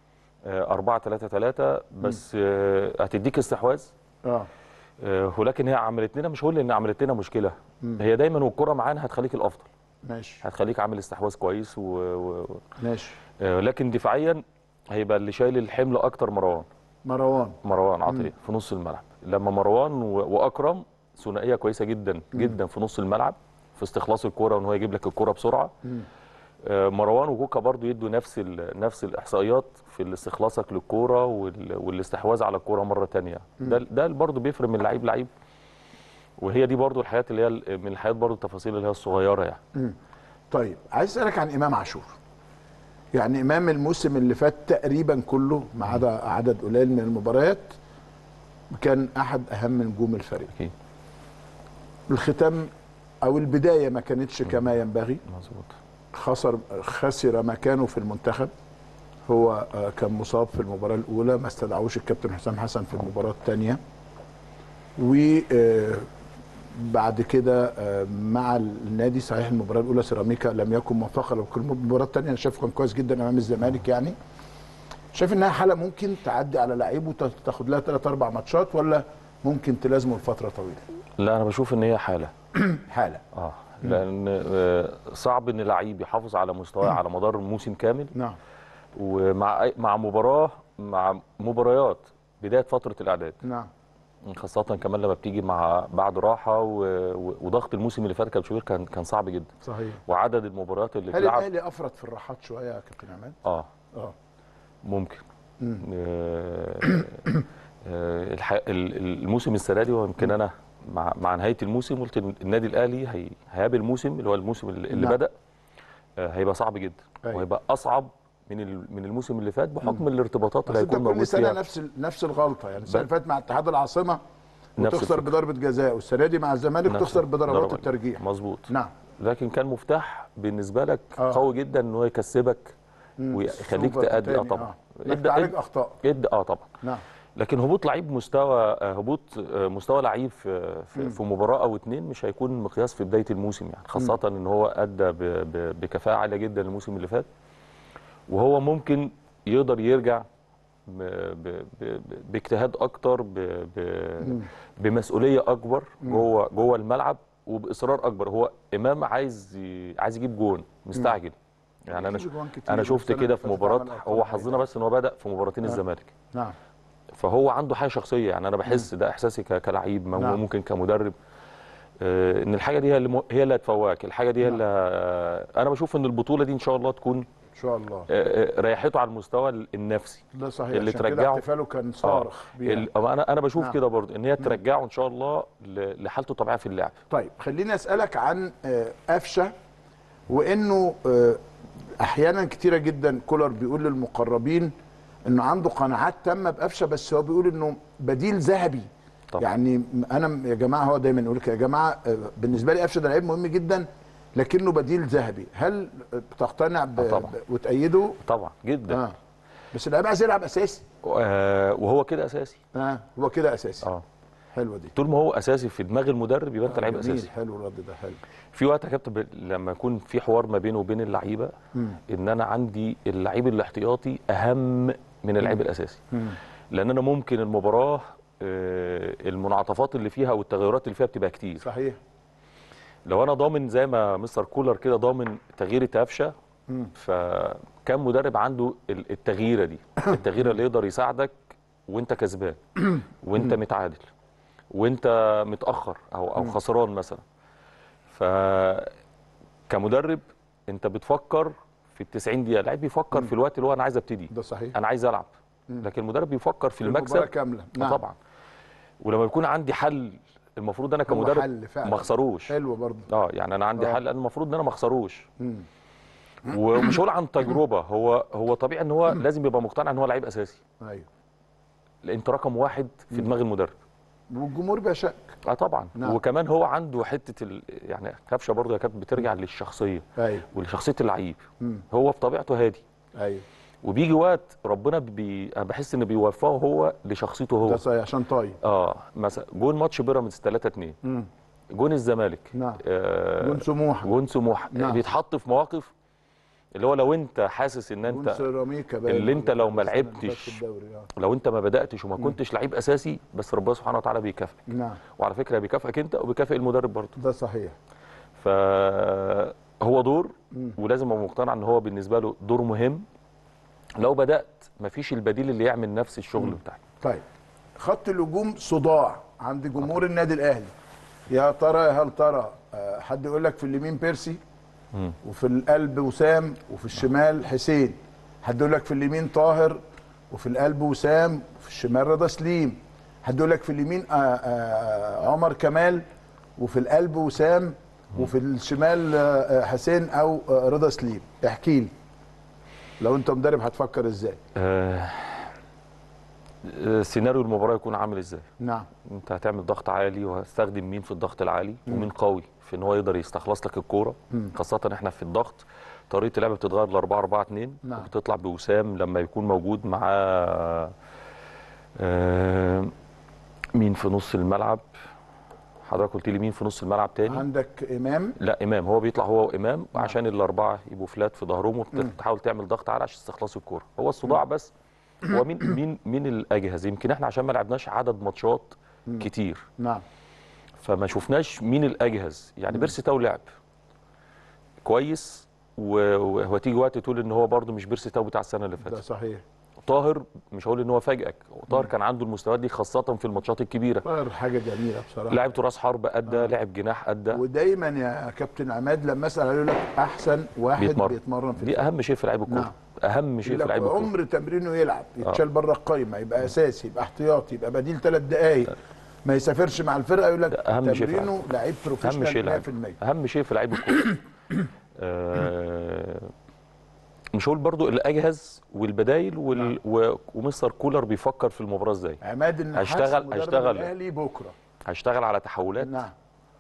4 3 3 بس آه هتديك استحواذ اه آه ولكن هي عملت لنا مش هقول ان عملت لنا مشكله هي دايما والكره معانا هتخليك الافضل ماشي هتخليك عامل استحواذ كويس و... و... ماشي آه، لكن دفاعيا هيبقى اللي شايل الحمل اكتر مروان مروان مروان عطيه في نص الملعب لما مروان و... واكرم ثنائيه كويسه جدا جدا في نص الملعب في استخلاص الكوره وان هو يجيب لك الكوره بسرعه آه، مروان وكوكا برضو يدوا نفس ال... نفس الاحصائيات في استخلاصك للكوره وال... والاستحواذ على الكوره مره تانية ده ده برضو بيفرق من لعيب لعيب وهي دي برضو الحياه اللي هي ال- من الحياه برضو التفاصيل اللي هي الصغيره يعني مم. طيب عايز اسالك عن امام عاشور يعني امام الموسم اللي فات تقريبا كله ما عدا عدد قليل من المباريات كان احد اهم نجوم الفريق اكيد الختام او البدايه ما كانتش كما ينبغي مظبوط خسر خسر مكانه في المنتخب هو آه، كان مصاب في المباراه الاولى ما استدعوش الكابتن حسام حسن في المباراه الثانيه وبعد كده آه، مع النادي صحيح المباراه الاولى سيراميكا لم يكن موفقا لكل المباراه الثانيه انا شايفه كان كويس جدا امام الزمالك يعني شايف انها حاله ممكن تعدي على لعيب وتاخد لها ثلاث اربع ماتشات ولا ممكن تلازمه لفتره طويله لا انا بشوف ان هي حاله حاله اه لان آه، صعب ان لعيب يحافظ على مستواه على مدار موسم كامل نعم ومع أي- مع مباراه مع مباريات بدايه فتره الاعداد نعم خاصه كمان لما بتيجي مع بعد راحه و... و... وضغط الموسم اللي فات كان شوبير كان كان صعب جدا صحيح وعدد المباريات اللي هل اتلعب الاهلي افرط في الراحات شويه يا كابتن عماد؟ اه اه ممكن مم. آه، آه، الح- ال- ال- الموسم السنه دي ويمكن انا مع مع نهايه الموسم قلت إن النادي الاهلي هي- هيقابل الموسم اللي هو الموسم اللي اللي نعم. بدا آه، هيبقى صعب جدا أيوة. وهيبقى اصعب من ال- من الموسم اللي فات بحكم الارتباطات بس اللي انت هيكون كل موجود سنه فيها نفس ال- نفس الغلطه يعني السنه ب- اللي فاتت مع اتحاد العاصمه نفس وتخسر الفكرة. بضربه جزاء والسنه دي مع الزمالك نفس تخسر بضربات ضربات. الترجيح مظبوط نعم لكن كان مفتاح بالنسبه لك آه. قوي جدا ان هو يكسبك مم. ويخليك سوبر تأدي اه تاني، طبعا انك تعالج اخطاء ادى اه طبعا نعم لكن هبوط لعيب مستوى آه، هبوط آه، مستوى لعيب في في, في مباراه او اتنين مش هيكون مقياس في بدايه الموسم يعني خاصه ان هو ادى ب- ب- بكفاءه عاليه جدا الموسم اللي فات وهو ممكن يقدر يرجع ب- ب- ب- باجتهاد اكتر ب- ب- بمسؤوليه اكبر جوه جوه الملعب وباصرار اكبر هو امام عايز ي- عايز يجيب جون مستعجل يعني انا بيجيب جوان كتير انا شفت والسنة كده اللي في فاتت مباراه عمل هو أرقام حظنا عالية. بس ان هو بدا في مباراتين الزمالك نعم فهو عنده حاجه شخصيه يعني انا بحس ده احساسي ك- كلعيب ما هو نعم. ممكن كمدرب آه، ان الحاجه دي هي اللي م- هي اللي هتفوقك الحاجه دي هي نعم. اللي آه، انا بشوف ان البطوله دي ان شاء الله تكون ان شاء الله آه، آه، ريحته على المستوى ال- النفسي ده صحيح اللي عشان كده ترجعه- احتفاله كان صارخ بيها. ال- أما انا انا بشوف نعم. كده برضه ان هي ترجعه ان شاء الله ل- لحالته الطبيعيه في اللعب طيب خليني اسالك عن آه، قفشه وانه آه، احيانا كتيره جدا كولر بيقول للمقربين انه عنده قناعات تامه بقفشه بس هو بيقول انه بديل ذهبي طبعا. يعني انا يا جماعه هو دايما يقول لك يا جماعه آه، بالنسبه لي قفشه ده لعيب مهم جدا لكنه بديل ذهبي هل بتقتنع ب... آه، طبعا. ب... وتأيده طبعا جدا اه بس اللعيب عايز يلعب اساسي آه، وهو كده اساسي اه هو كده اساسي اه حلوه دي طول ما هو اساسي في دماغ المدرب يبقى انت لعيب جميل، اساسي حلو الرد ده حلو في وقت يا كابتن ب- لما يكون في حوار ما بينه وبين اللعيبه ان انا عندي اللعيب الاحتياطي اهم من اللعيب الاساسي لان انا ممكن المباراه آه، المنعطفات اللي فيها والتغيرات اللي فيها بتبقى كتير صحيح لو انا ضامن زي ما مستر كولر كده ضامن تغيير قفشه فكان مدرب عنده ال- التغييره دي التغييره اللي يقدر يساعدك وانت كسبان وانت متعادل وانت متاخر او او خسران مثلا ف كمدرب انت بتفكر في ال 90 دقيقه اللعيب بيفكر في الوقت اللي هو انا عايز ابتدي ده صحيح انا عايز العب لكن المدرب بيفكر في المباراة المكسب كامله آه نعم طبعا ولما يكون عندي حل المفروض انا هو كمدرب حل فعلا. ما اخسروش حلو برضه اه يعني انا عندي آه. حل انا المفروض ان انا ما اخسروش ومش هقول عن تجربه هو هو طبيعي ان هو لازم يبقى مقتنع ان هو لعيب اساسي ايوه لان انت رقم واحد في دماغ المدرب والجمهور بقى شك اه طبعا نعم. وكمان هو عنده حته ال... يعني كبشه برضه يا كابتن بترجع للشخصيه ايوه ولشخصيه اللعيب مم. هو بطبيعته هادي ايوه وبيجي وقت ربنا بي... انا بحس ان بيوفقه هو لشخصيته هو ده صحيح عشان طايب اه مثلا جون ماتش بيراميدز 3 2 مم. جون الزمالك نعم. آه جون سموحه جون سموح نعم. بيتحط في مواقف اللي هو لو انت حاسس ان جون انت سيراميكا باين اللي انت ولا لو كان ما السنة اللي فاتت لعبتش في الدوري اه لو انت ما بداتش وما كنتش لعيب اساسي بس ربنا سبحانه وتعالى بيكافئك نعم وعلى فكره بيكافئك انت وبيكافئ المدرب برضه ده صحيح فهو دور ولازم ابقى مقتنع ان هو بالنسبه له دور مهم لو بدات مفيش البديل اللي يعمل نفس الشغل بتاعك طيب خط الهجوم صداع عند جمهور النادي الاهلي يا ترى هل ترى آه، حد يقول لك في اليمين بيرسي وفي القلب وسام وفي الشمال حسين حد يقول لك في اليمين طاهر وفي القلب وسام وفي الشمال رضا سليم حد يقول لك في اليمين آه، آه، عمر كمال وفي القلب وسام وفي الشمال آه، آه، حسين او آه، رضا سليم احكي لي لو انت مدرب هتفكر ازاي آه آه، سيناريو المباراه يكون عامل ازاي نعم انت هتعمل ضغط عالي وهتستخدم مين في الضغط العالي ومين قوي في ان هو يقدر يستخلص لك الكوره خاصه احنا في الضغط طريقه اللعب بتتغير ل 4 4 2 نعم. بتطلع بوسام لما يكون موجود معاه آه، مين في نص الملعب حضرتك قلت لي مين في نص الملعب تاني عندك امام لا امام هو بيطلع هو وامام عشان الاربعه يبقوا فلات في ظهرهم وبتحاول تعمل ضغط عالي عشان تستخلص الكوره هو الصداع بس هو مين مين مين الاجهز يمكن احنا عشان ما لعبناش عدد ماتشات كتير نعم فما شفناش مين الاجهز يعني بيرسي تاو لعب كويس و- وهتيجي وقت تقول ان هو برده مش بيرسي تاو بتاع السنه اللي ده فاتت صحيح طاهر مش هقول ان هو فاجئك طاهر كان عنده المستويات دي خاصه في الماتشات الكبيره طاهر حاجه جميله بصراحه لعب راس حرب ادى لعب جناح ادى ودايما يا كابتن عماد لما اسال يقول لك احسن واحد بيتمرن. بيتمرن في دي اهم شيء في لعيب الكوره نعم. اهم شيء يقول في لك لعيب الكوره عمر تمرينه يلعب يتشال بره القايمه يبقى اساسي يبقى احتياطي يبقى بديل ثلاث دقائق ما يسافرش مع الفرقه يقول لك ده أهم شيء في تمرينه لعيب اهم شيء بروفيشنال لعيب 100% اهم شيء في لعيب الكوره آه، مش هقول برضو الاجهز والبدايل وال... و... ومستر كولر بيفكر في المباراه ازاي عماد النحاس هيشتغل- مدرب هيشتغل. الاهلي بكره هيشتغل على تحولات نعم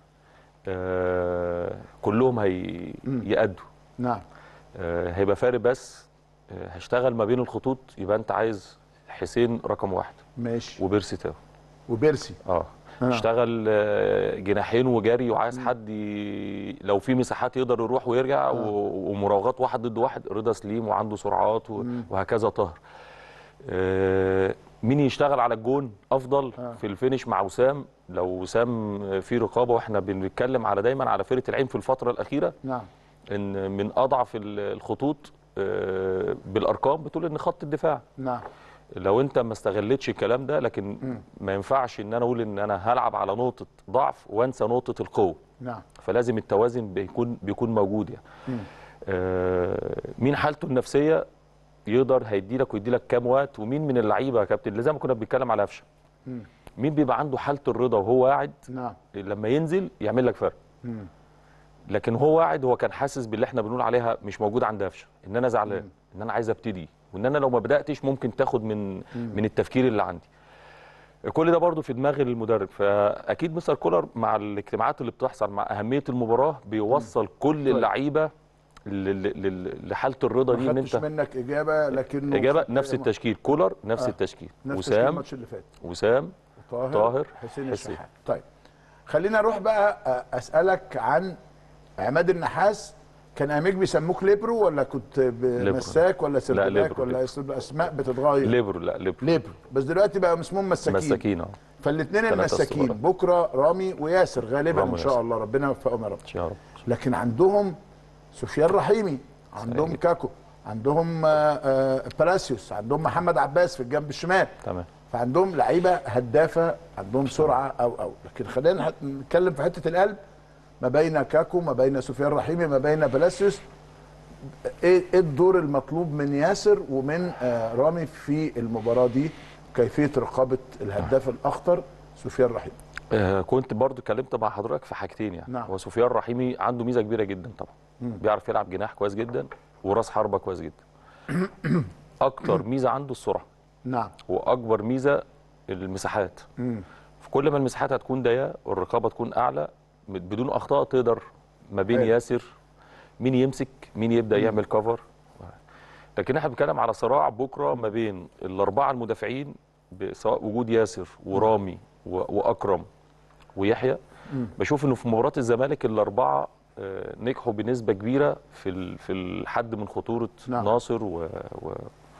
آه كلهم هي... يأدوا نعم آه هيبقى فارق بس آه هشتغل ما بين الخطوط يبقى انت عايز حسين رقم واحد ماشي وبيرسي تاو وبيرسي اه آه. اشتغل آه، جناحين وجري وعايز حد ي... لو في مساحات يقدر يروح ويرجع و... ومراوغات واحد ضد واحد رضا سليم وعنده سرعات و... وهكذا طاهر آه، مين يشتغل على الجون افضل آه. في الفينش مع وسام لو وسام في رقابه واحنا بنتكلم على دايما على فرقه العين في الفتره الاخيره نعم ان من اضعف ال- الخطوط آه، بالارقام بتقول ان خط الدفاع نعم لو انت ما استغلتش الكلام ده لكن ما ينفعش ان انا اقول ان انا هلعب على نقطه ضعف وانسى نقطه القوه نعم فلازم التوازن بيكون بيكون موجود يعني آه مين حالته النفسيه يقدر هيدي لك ويدي لك كام وقت ومين من اللعيبه يا كابتن اللي زي ما كنا بنتكلم على قفشه مم. مين بيبقى عنده حاله الرضا وهو قاعد نعم لما ينزل يعمل لك فرق مم. لكن هو قاعد هو كان حاسس باللي احنا بنقول عليها مش موجود عند قفشه ان انا زعلان ان انا عايز ابتدي وان انا لو ما بداتش ممكن تاخد من من التفكير اللي عندي كل ده برضو في دماغ المدرب فاكيد مستر كولر مع الاجتماعات اللي بتحصل مع اهميه المباراه بيوصل كل اللعيبه لل- لل- لحاله الرضا دي ما ان خدتش انت منك اجابه لكنه اجابه نفس التشكيل كولر نفس آه. التشكيل نفس تشكيل وسام الماتش اللي فات وسام طاهر, طاهر، حسين حسين. الشحات طيب خلينا نروح بقى آه، اسالك عن عماد النحاس كان اميك بيسموك ليبرو ولا كنت ب- مساك ولا سردباك ليبرو، ولا ليبرو. اسم اسماء بتتغير ليبرو لا ليبرو ليبرو بس دلوقتي بقى اسمهم مساكين مساكين اه فالاثنين ثلاثة المساكين الصغار. بكره رامي وياسر غالبا رامي ان شاء وياسر. الله ربنا يوفقهم يا رب يا رب لكن عندهم سفيان رحيمي عندهم صحيح. كاكو عندهم آه، آه، بلاسيوس عندهم محمد عباس في الجنب الشمال تمام فعندهم لعيبه هدافه عندهم سرعه او او لكن خلينا نح- نتكلم في حته القلب ما بين كاكو ما بين سفيان رحيمي ما بين بلاسيوس ايه إيه الدور المطلوب من ياسر ومن آه، رامي في المباراه دي كيفيه رقابه الهداف الاخطر سفيان رحيمي آه كنت برضو اتكلمت مع حضرتك في حاجتين يعني نعم. هو سفيان رحيمي عنده ميزه كبيره جدا طبعا بيعرف يلعب جناح كويس جدا وراس حربه كويس جدا اكتر ميزه عنده السرعه نعم واكبر ميزه المساحات مم. في كل ما المساحات هتكون ضيقه والرقابه تكون اعلى بدون اخطاء تقدر ما بين حلو. ياسر مين يمسك مين يبدا يعمل كفر لكن احنا بنتكلم على صراع بكره ما بين الاربعه المدافعين ب- سواء وجود ياسر ورامي و- واكرم ويحيى بشوف انه في مباراه الزمالك الاربعه آه، نجحوا بنسبه كبيره في ال- في الحد من خطوره نعم. ناصر و, و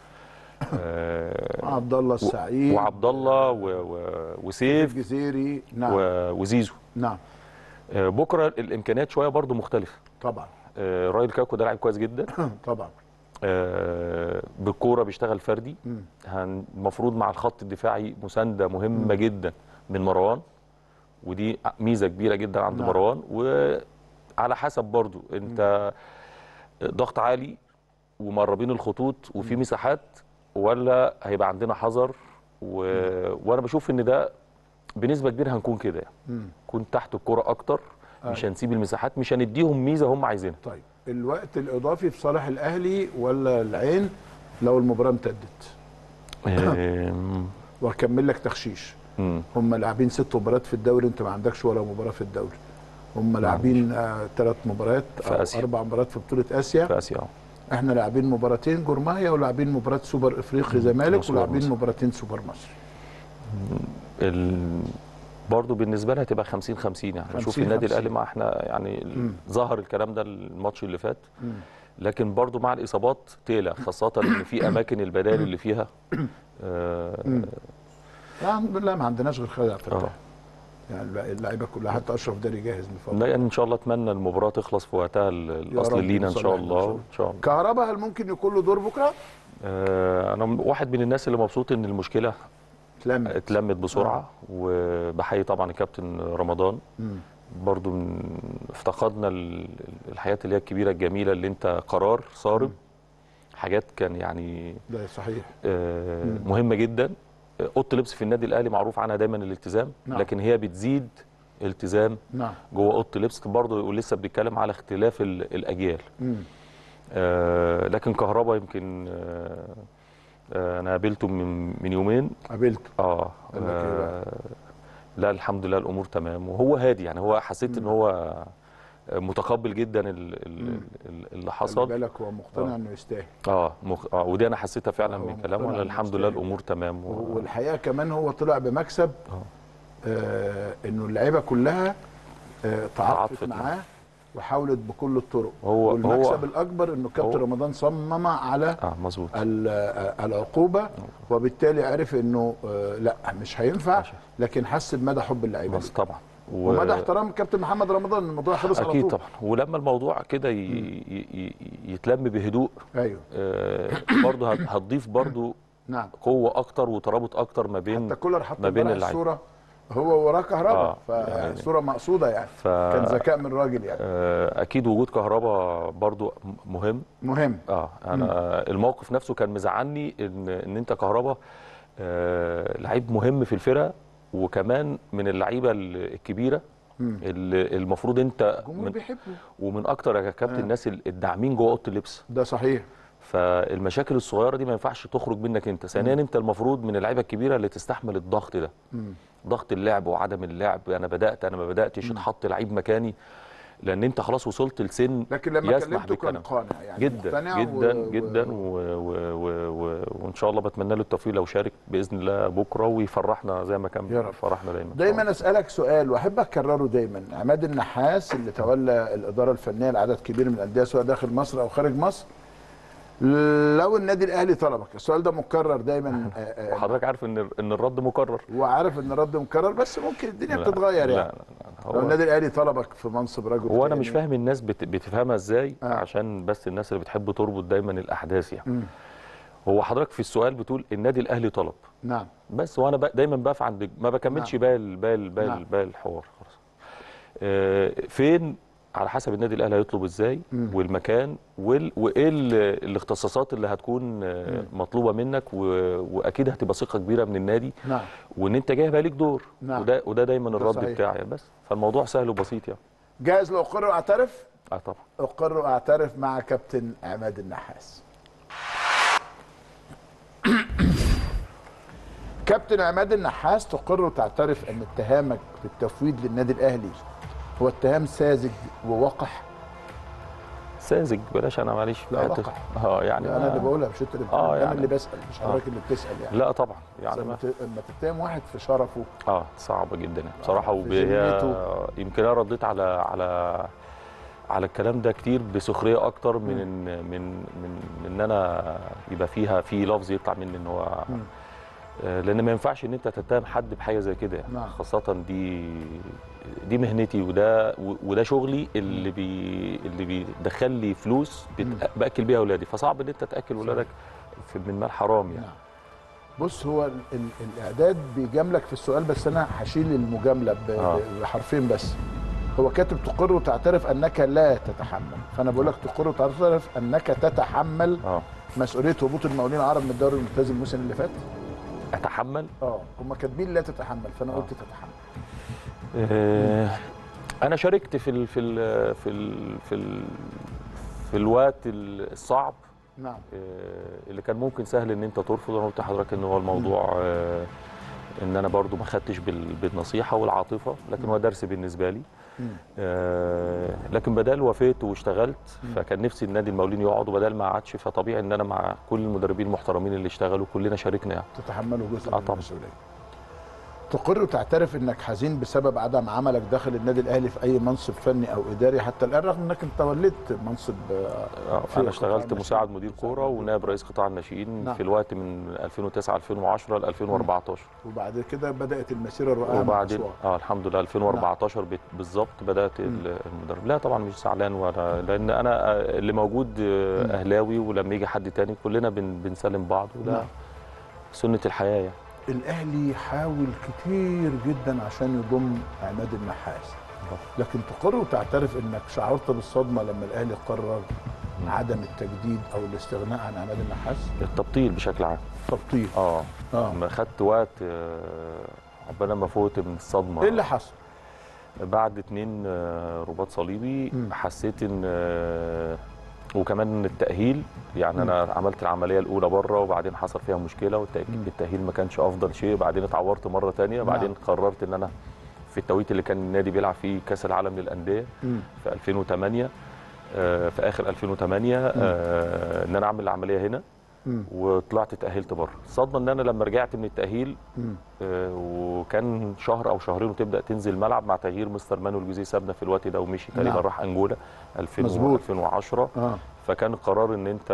آه، عبد الله السعيد وعبد الله و... و... وسيف الجزيري نعم و... وزيزو نعم آه، بكره الامكانيات شويه برضو مختلفه طبعا آه، رايل كاكو ده لاعب كويس جدا طبعا آه، بالكوره بيشتغل فردي مم. هن- المفروض مع الخط الدفاعي مسانده مهمه جدا من مروان ودي ميزه كبيره جدا عند نعم. مروان وعلى حسب برضو انت ضغط عالي ومقربين الخطوط وفي مساحات ولا هيبقى عندنا حذر و... وانا بشوف ان ده بنسبه كبيره هنكون كده يعني مم. نكون تحت الكرة اكتر مش أيوة. هنسيب المساحات مش هنديهم ميزه هم عايزينها طيب الوقت الاضافي في صالح الاهلي ولا العين لو المباراه امتدت آم، واكمل لك تخشيش مم. هم لاعبين ست مباريات في الدوري انت ما عندكش ولا مباراه في الدوري هم لاعبين آه ثلاث مباريات في او آسيا. اربع مباريات في بطوله اسيا في اسيا آه. احنا لاعبين مباراتين جورماهيا ولاعبين مباراه سوبر افريقي زمالك وسوبر ولاعبين مصر. مباراتين سوبر مصر ال... برضه بالنسبه لها هتبقى 50 50 يعني 50 نشوف النادي 50. الاهلي ما احنا يعني مم. ظهر الكلام ده الماتش اللي فات مم. لكن برضه مع الاصابات تقلق خاصه ان في اماكن البدائل اللي فيها آه مم. لا الحمد لله ما عندناش غير خالد عبد آه. الفتاح يعني اللعيبه كلها حتى اشرف داري جاهز من فضل لا يعني ان شاء الله اتمنى المباراه تخلص في وقتها ال- الاصل رب لينا ان نوصل شاء لها إن شاء الله الله. ان شاء الله كهربا هل ممكن يكون له دور بكره؟ آه، انا واحد من الناس اللي مبسوط ان المشكله اتلمت اتلمت بسرعه وبحيي طبعا الكابتن رمضان مم. برضو من افتقدنا ال- الحياه اللي هي الكبيره الجميله اللي انت قرار صارم حاجات كان يعني ده صحيح آه، مهمه جدا اوضه لبس في النادي الاهلي معروف عنها دايما الالتزام نعم. لكن هي بتزيد التزام نعم جوه اوضه اللبس برضه ولسه بنتكلم على اختلاف ال- الاجيال مم. آه، لكن كهربا يمكن آه، آه، انا قابلته من من يومين قابلته اه قال لك إيه بقى؟ آه، لا الحمد لله الامور تمام وهو هادي يعني هو حسيت ان هو متقبل جدا ال- ال- ال- اللي خلي حصل بالك هو مقتنع آه. انه يستاهل اه, مخ... آه ودي انا حسيتها فعلا هو من مقتنع كلامه إنه الحمد لله يستاهل. الامور تمام و... والحقيقه كمان هو طلع بمكسب آه. آه انه اللعيبه كلها آه تعاطفت تعاطفت معاه وحاولت بكل الطرق هو- والمكسب هو- الاكبر انه كابتن هو- رمضان صمم على اه مظبوط ال- آه، العقوبه وبالتالي عرف انه آه لا مش هينفع ماشي. لكن حس بمدى حب اللعيبه بس ليه. طبعا و... ومدى احترام كابتن محمد رمضان الموضوع خلص على اكيد طول طبعا ولما الموضوع كده ي... ي... ي... يتلم بهدوء ايوه آه برضه هت- هتضيف برضه نعم قوه اكتر وترابط اكتر ما بين حتى كولر حط ما بين امبارح اللعيبة. الصوره هو وراه كهرباء آه، يعني- فالصوره مقصوده يعني ف... كان ذكاء من الراجل يعني آه اكيد وجود كهربا برضه مهم مهم اه انا الموقف نفسه كان مزعلني ان ان انت كهربا آه لعيب مهم في الفرقه وكمان من اللعيبه ال- الكبيره مم. اللي المفروض انت الجمهور من بيحبه ومن اكتر يا كابتن آه. الناس الداعمين جوه اوضه اللبس ده صحيح فالمشاكل الصغيره دي ما ينفعش تخرج منك انت ثانيا انت المفروض من اللعيبه الكبيره اللي تستحمل الضغط ده مم. ضغط اللعب وعدم اللعب انا بدات انا ما بداتش اتحط لعيب مكاني لان انت خلاص وصلت لسن لكن لما يسمح كلمته كان بالكلام قانع يعني جدا مقتنع جدا و... جدا و... و... و... و... وان شاء الله بتمنى له التوفيق لو شارك باذن الله بكره ويفرحنا زي ما يا كان رب. فرحنا دايما دايما اسالك سؤال واحب اكرره دايما عماد النحاس اللي تولى الاداره الفنيه لعدد كبير من الانديه سواء داخل مصر او خارج مصر لو النادي الاهلي طلبك السؤال ده مكرر دايما آه، آه، وحضرتك عارف ان ان الرد مكرر وعارف ان الرد مكرر بس ممكن الدنيا لا، بتتغير لا يعني لا لو لا النادي الاهلي طلبك في منصب رجل هو انا تاني. مش فاهم الناس بت... بتفهمها ازاي آه. عشان بس الناس اللي بتحب تربط دايما الاحداث يعني مم. هو حضرتك في السؤال بتقول النادي الاهلي طلب نعم بس وانا ب... دايما بقف عند ما بكملش نعم. باقي ال- باقي ال- باقي نعم. ال- باقي الحوار خلاص آه فين على حسب النادي الاهلي هيطلب ازاي مم. والمكان وال... وايه ال... الاختصاصات اللي هتكون آه مطلوبه منك و... واكيد هتبقى ثقه كبيره من النادي نعم وان انت جاي بقى ليك دور نعم. وده وده دايما الرد صحيح. بتاعي بس فالموضوع سهل وبسيط يعني جاهز لاقر واعترف اه طبعا اقر واعترف مع كابتن عماد النحاس كابتن عماد النحاس تقر وتعترف ان اتهامك بالتفويض للنادي الاهلي هو اتهام ساذج ووقح ساذج بلاش انا معلش لا، حتة- وقع. اه يعني انا ما- اللي بقولها مش انت اللي آه، بتقول انا يعني- اللي بسال مش آه. حضرتك اللي بتسال يعني لا طبعا يعني يعني لما ما ت- لما تتهم واحد في شرفه اه صعبه جدا يعني بصراحه في وهي ذمته. يمكن انا رديت على على على الكلام ده كتير بسخريه اكتر من ان من من من ان انا يبقى فيها في لفظ يطلع مني ان هو مم. آه، لان ما ينفعش ان انت تتهم حد بحاجه زي كده يعني نعم. خاصه دي دي مهنتي وده وده شغلي اللي بي اللي بيدخل لي فلوس بت- باكل بيها اولادي فصعب ان انت تاكل ولادك في من مال حرام يعني نعم بص هو ال ال الاعداد بيجاملك في السؤال بس انا هشيل المجامله ب- آه. ب- بحرفين بس هو كاتب تقر وتعترف انك لا تتحمل فانا بقول لك تقر وتعترف انك تتحمل اه مسؤوليه هبوط المقاولين العرب من الدوري الممتاز الموسم اللي فات اتحمل اه هم كاتبين لا تتحمل فانا آه. قلت تتحمل آه، انا شاركت في ال في ال في ال في ال في الوقت الصعب نعم آه، اللي كان ممكن سهل ان انت ترفض انا قلت لحضرتك ان هو الموضوع آه، ان انا برضو ما خدتش بال- بالنصيحه والعاطفه لكن هو درس بالنسبه لي مم. آه، لكن بدل وافيت واشتغلت فكان نفسي النادي المقاولين يقعدوا بدل ما قعدش فطبيعي ان انا مع كل المدربين المحترمين اللي اشتغلوا كلنا شاركنا يعني تتحملوا جزء آه من طبعا. المسؤوليه تقر وتعترف انك حزين بسبب عدم عملك داخل النادي الاهلي في اي منصب فني او اداري حتى الان رغم انك انت وليت منصب آه، آه، في انا قطاع اشتغلت الناشئين. مساعد مدير كوره ونائب رئيس قطاع الناشئين نعم. في الوقت من 2009 2010 ل 2014 وبعد كده بدات المسيره الرائعه مع وبعدين أسوان. اه الحمد لله 2014 بت- بالظبط بدات ال- المدرب لا طبعا مش زعلان ولا لان انا آه، اللي موجود آه، مم. اهلاوي ولما يجي حد تاني كلنا بن بنسلم بعض وده نعم. سنه الحياه يعني الاهلي حاول كتير جدا عشان يضم عماد النحاس لكن تقر وتعترف انك شعرت بالصدمه لما الاهلي قرر عدم التجديد او الاستغناء عن عماد النحاس التبطيل بشكل عام تبطيل اه اه لما خدت وقت آه، عقبال ما فوت من الصدمه ايه اللي حصل؟ بعد اتنين آه، رباط صليبي مم. حسيت ان آه، وكمان التأهيل يعني مم. انا عملت العملية الأولى بره وبعدين حصل فيها مشكلة مم. والتأهيل ما كانش أفضل شيء بعدين اتعورت مرة تانية بعدين نعم. قررت ان انا في التوقيت اللي كان النادي بيلعب فيه كأس العالم للأندية مم. في 2008 آه، في آخر 2008 آه، ان انا اعمل العملية هنا مم. وطلعت اتأهلت بره الصدمة ان انا لما رجعت من التأهيل مم. آه، وكان شهر او شهرين وتبدا تنزل الملعب مع تغيير مستر مانويل جوزيه سابنا في الوقت ده ومشي تقريبا نعم. راح انجولا 2000 مظبوط. 2010 اه فكان القرار ان انت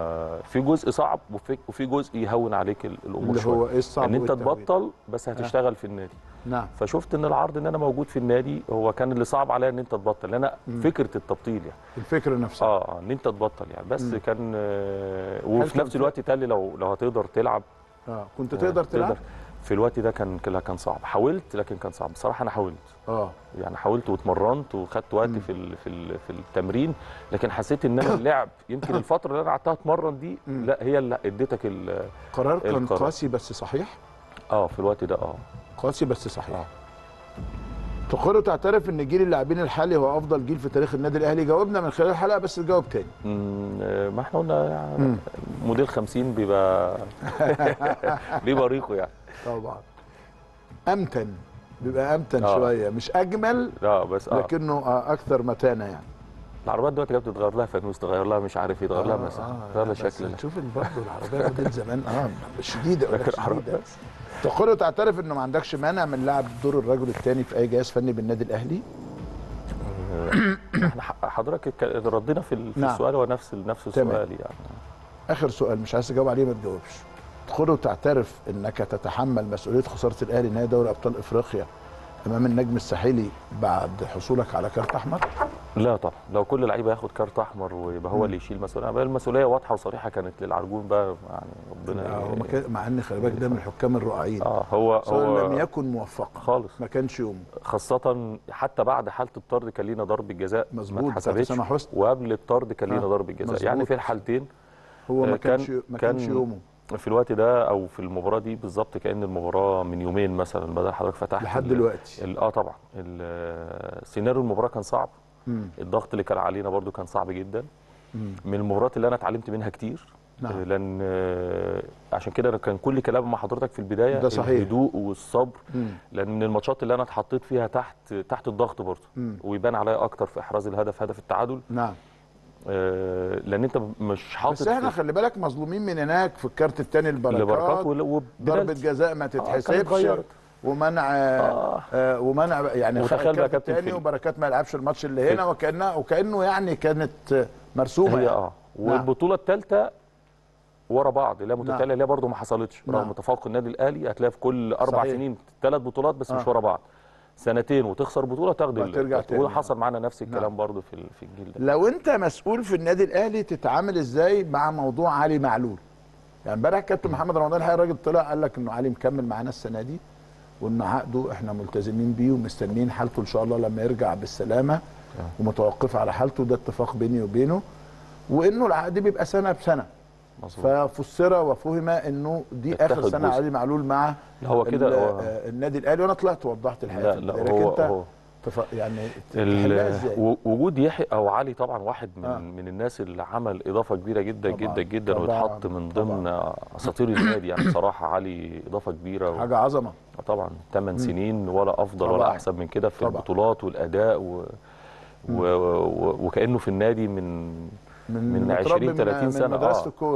في جزء صعب وفي وفي جزء يهون عليك ال- الامور اللي شويه هو ايه الصعب ان انت والتهويل؟ تبطل بس هتشتغل في النادي نعم فشفت ان العرض ان انا موجود في النادي هو كان اللي صعب عليا ان انت تبطل لان انا مم. فكره التبطيل يعني الفكره نفسها اه ان انت تبطل يعني بس مم. كان آه، هل وفي كان نفس في- الوقت تالي لو لو هتقدر تلعب اه كنت تقدر تلعب؟ في الوقت ده كان كان كان صعب حاولت لكن كان صعب بصراحه انا حاولت اه يعني حاولت واتمرنت وخدت وقت مم. في ال في ال في التمرين لكن حسيت ان انا اللعب يمكن الفتره اللي انا قعدتها اتمرن دي مم. لا هي اللي اديتك ال- قرار كان القرار. قاسي بس صحيح اه في الوقت ده اه قاسي بس صحيح آه. تقر وتعترف ان جيل اللاعبين الحالي هو افضل جيل في تاريخ النادي الاهلي جاوبنا من خلال الحلقه بس تجاوب تاني مم، آه، ما احنا قلنا يعني مم. موديل 50 بيبقى ليه بريقه يعني طبعا امتن بيبقى امتن آه. شويه مش اجمل لا بس اه لكنه آه اكثر متانه يعني العربيات دلوقتي كانت بتتغير لها فانوس تغير لها مش عارف ايه تغير لها مساحه تغير لها بس شكل تشوف برضه العربيه موديل زمان اه شديده ولا فاكر شديده عربية؟ تقر وتعترف انه ما عندكش مانع من لعب دور الرجل الثاني في اي جهاز فني بالنادي الاهلي احنا ح- حضرتك ك- ردينا في ال- في نعم. السؤال هو نفس ال- نفس تمام. السؤال يعني اخر سؤال مش عايز تجاوب عليه ما تجاوبش تقر وتعترف انك تتحمل مسؤوليه خساره الاهلي نهائي دوري ابطال افريقيا امام النجم الساحلي بعد حصولك على كارت احمر لا طبعا لو كل لعيب هياخد كارت احمر ويبقى هو مم. اللي يشيل مسؤوليه بقى المسؤوليه واضحه وصريحه كانت للعرجون بقى يعني ربنا آه، ي- وما كان- مع ان خلي بالك ده من الحكام الرائعين اه هو سواء لم هو يكن موفقا خالص ما كانش يومه خاصة حتى بعد حالة الطرد كان لينا ضربة جزاء مظبوط، ما بتاعت اتحسبتش أسامة حسني. وقبل الطرد كان لينا آه، ضربة جزاء مظبوط. يعني في الحالتين هو آه، ما كان- كانش ما كان- كانش يومه في الوقت ده او في المباراة دي بالظبط كأن المباراة من يومين مثلا بدل حضرتك فتحت لحد ال- دلوقتي ال- اه طبعا ال- سيناريو المباراة كان صعب مم. الضغط اللي كان علينا برضو كان صعب جدا مم. من المباريات اللي انا اتعلمت منها كتير نعم. آه، لان آه، عشان كده أنا كان كل كلام مع حضرتك في البدايه ده صحيح. الهدوء والصبر مم. لان من الماتشات اللي انا اتحطيت فيها تحت تحت الضغط برضه مم. ويبان عليا اكتر في احراز الهدف هدف التعادل نعم آه، لان انت مش حاطط بس احنا في- خلي بالك مظلومين من هناك في الكارت الثاني لبركات البركات وال- ضربة وبدالت. جزاء ما كانت تتحسبش اتغيرت. ومنع آه. آه ومنع يعني خد وتخيل بقى الكارت كابتن الثاني في- وبركات ما يلعبش الماتش اللي هنا وكانه وكانه يعني كانت مرسومه هي يعني. اه والبطوله الثالثه ورا بعض لا متتاليه نعم. اللي هي برضه ما حصلتش نعم. رغم تفوق النادي الاهلي هتلاقي في كل اربع صحيح. سنين ثلاث بطولات بس آه. مش ورا بعض سنتين وتخسر بطوله تاخد ال- وهترجع تاني. وده حصل معانا نفس الكلام نعم. برضه في ال- في الجيل ده لو انت مسؤول في النادي الاهلي تتعامل ازاي مع موضوع علي معلول يعني امبارح كابتن محمد رمضان الحقيقه الراجل طلع قال لك انه علي مكمل معانا السنه دي وان عقده احنا ملتزمين بيه ومستنيين حالته ان شاء الله لما يرجع بالسلامه ومتوقفه على حالته ده اتفاق بيني وبينه وانه العقد بيبقى سنه بسنه مظبوط ففسر وفهم انه دي اخر اتاخد سنه جزء. علي معلول مع لا هو كده ال- هو- آه، النادي الاهلي وانا طلعت وضحت الحقيقه لا في لا البداية. هو لكن انت هو تف... يعني ال- تحلها ازاي؟ و- وجود يحيى او علي طبعا واحد من آه. من الناس اللي عمل اضافه كبيره جدا طبعاً، جدا جدا طبعاً، ويتحط من ضمن اساطير النادي يعني بصراحه علي اضافه كبيره و... حاجه عظمه طبعا 8 سنين ولا افضل ولا طبعاً. احسن من كده في طبعاً. البطولات والاداء و... و... و... وكانه في النادي من من متربي 20 30 من سنة، مدرسه آه. الكوره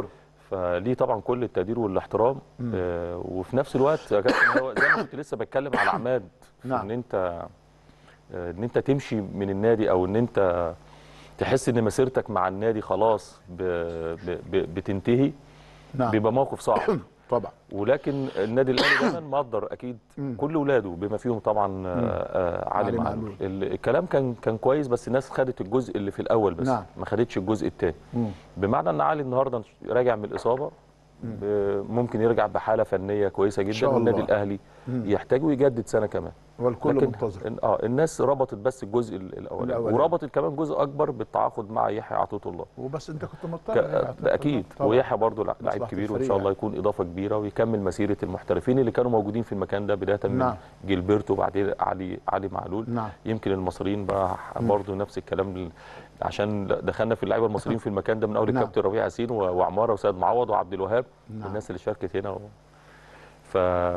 فليه طبعا كل التقدير والاحترام آه وفي نفس الوقت يا كابتن هو زي ما كنت لسه بتكلم على عماد في نعم. ان انت آه، ان انت تمشي من النادي او ان انت تحس ان مسيرتك مع النادي خلاص ب... ب... ب... بتنتهي نعم بيبقى موقف صعب طبعا ولكن النادي الاهلي دايما مقدر اكيد كل اولاده بما فيهم طبعا آه، آه، علي علي معلول معلول. ال- الكلام كان كان كويس بس الناس خدت الجزء اللي في الاول بس نعم. ما خدتش الجزء الثاني مم. بمعنى ان علي النهارده راجع من الاصابه ب- ممكن يرجع بحاله فنيه كويسه جدا شاء والنادي الله. الاهلي يحتاج ويجدد سنه كمان والكل لكن منتظر إن- اه الناس ربطت بس الجزء ال- الاولاني الأولاني. وربطت كمان جزء اكبر بالتعاقد مع يحيى عطيه الله وبس انت كنت مضطر ك- يعني ده اكيد طبعاً. ويحيى برضه لع- لعيب مصلحة كبير وان الفريق شاء الله يعني. يكون اضافه كبيره ويكمل مسيره المحترفين اللي كانوا موجودين في المكان ده بدايه من نعم. جيلبرتو وبعدين علي علي معلول نعم. يمكن المصريين بقى برضه نفس الكلام ل- عشان دخلنا في اللعيبه المصريين في المكان ده من اول نعم. الكابتن ربيع ياسين و- وعماره وسيد معوض وعبد الوهاب نعم. الناس اللي شاركت هنا و... ف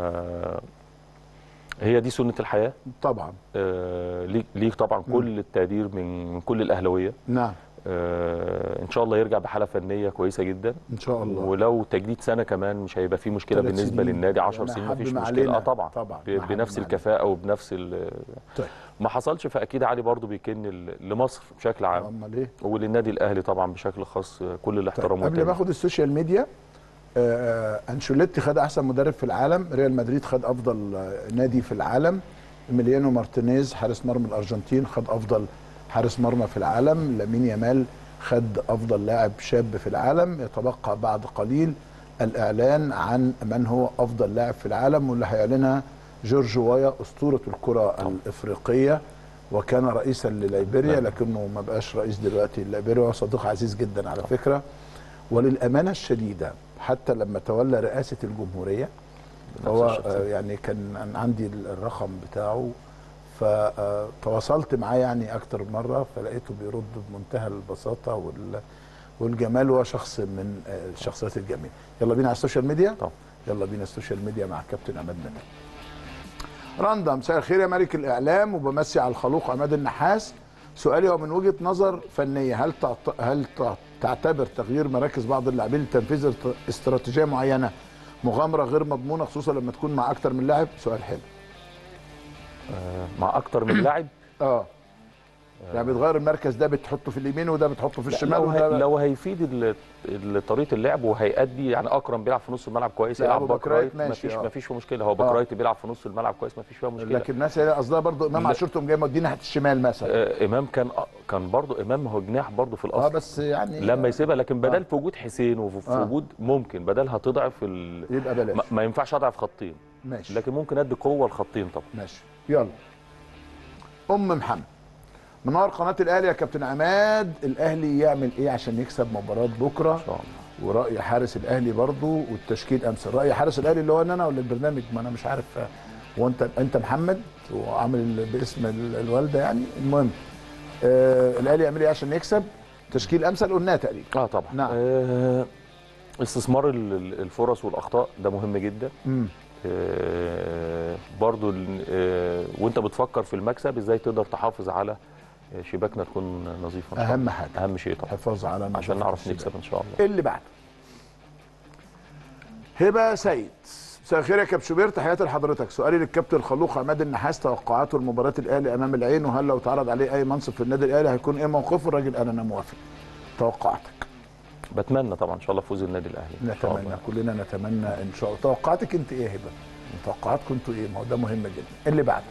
هي دي سنه الحياه طبعا آه، ليك ليك طبعا كل التقدير من من كل الاهلاويه نعم آه، ان شاء الله يرجع بحاله فنيه كويسه جدا ان شاء الله ولو تجديد سنه كمان مش هيبقى فيه مشكله ثلاث بالنسبه سنين. للنادي 10 يعني سنين حب مفيش ما مشكله علينا. اه طبعا طبعا. ب- ما حب بنفس ما الكفاءه وبنفس ال- طيب ما حصلش فاكيد علي برضو بيكن ل- لمصر بشكل عام امال ايه وللنادي الاهلي طبعا بشكل خاص آه، كل طيب الاحترام قبل ما والتقدير. اخد السوشيال ميديا آه انشيلوتي خد احسن مدرب في العالم ريال مدريد خد افضل آه، نادي في العالم إيميليانو مارتينيز حارس مرمى الارجنتين خد افضل حارس مرمى في العالم لامين يامال خد افضل لاعب شاب في العالم يتبقى بعد قليل الاعلان عن من هو افضل لاعب في العالم واللي هيعلنها جورج وايا اسطوره الكره الافريقيه وكان رئيسا لليبيريا نعم. لكنه ما بقاش رئيس دلوقتي لليبيريا وصديق عزيز جدا على فكره وللامانه الشديده حتى لما تولى رئاسه الجمهوريه هو الشخصية. آه، يعني كان عندي الرقم بتاعه فتواصلت معاه يعني اكتر مره فلقيته بيرد بمنتهى البساطه وال والجمال هو شخص من آه، الشخصيات الجميله يلا بينا على السوشيال ميديا طبعا. يلا بينا السوشيال ميديا مع كابتن عماد متعب رندا مساء الخير يا ملك الاعلام وبمسي على الخلوق عماد النحاس سؤالي هو من وجهه نظر فنيه هل تعت... هل تع- تعتبر تغيير مراكز بعض اللاعبين لتنفيذ ارت- استراتيجيه معينه مغامره غير مضمونه خصوصا لما تكون مع اكتر من لاعب سؤال حلو آه، مع اكتر من لاعب اه يعني بتغير المركز ده بتحطه في اليمين وده بتحطه في الشمال لو, هي وده لو هيفيد ال- ال- طريقه اللعب وهيأدي يعني اكرم بيلعب في نص الملعب كويس لا، يلعب أبو باك بكر رايت رايت ماشي، مفيش آه. مفيش فيه مشكله هو باك آه. رايت بيلعب في نص الملعب كويس مفيش فيها مشكله لكن الناس هي قصدها برضو امام لا. عاشور تقوم جاي موديه ناحيه الشمال مثلا آه امام كان كان برضه امام هو جناح برضه في اه الاصل بس يعني لما يسيبها لكن بدل آه. في وجود حسين وفي في آه. وجود ممكن بدلها تضعف ال... يبقى بلاش ما, ما ينفعش اضعف خطين ماشي لكن ممكن ادي قوه لخطين طبعا ماشي يلا ام محمد منور قناه الاهلي يا كابتن عماد الاهلي يعمل ايه عشان يكسب مباراه بكره ان شاء الله وراي حارس الاهلي برضو والتشكيل امس راي حارس الاهلي اللي هو ان انا ولا البرنامج ما انا مش عارف آه، وانت انت محمد وعامل باسم ال- الوالده يعني المهم آه الاهلي يعمل ايه عشان يكسب تشكيل امثل قلناه تقريبا اه طبعا نعم. آه استثمار ال- ال- الفرص والاخطاء ده مهم جدا امم آه برضو ال- آه وانت بتفكر في المكسب ازاي تقدر تحافظ على آه، شباكنا تكون نظيفه إن شاء اهم الله. حاجه اهم شيء طبعا الحفاظ على عشان نظافة نعرف الشباك. نكسب ان شاء الله اللي بعده هبه سيد مساء الخير يا كابتن شوبير تحياتي لحضرتك سؤالي للكابتن الخلوق عماد النحاس توقعاته لمباراه الاهلي امام العين وهل لو اتعرض عليه اي منصب في النادي الاهلي هيكون ايه موقفه الراجل قال انا موافق توقعاتك بتمنى طبعا ان شاء الله فوز النادي الاهلي إن شاء نتمنى الله. كلنا نتمنى ان شاء الله توقعاتك انت ايه يا هبه توقعاتكم انتوا ايه ما هو ده مهم جدا اللي بعده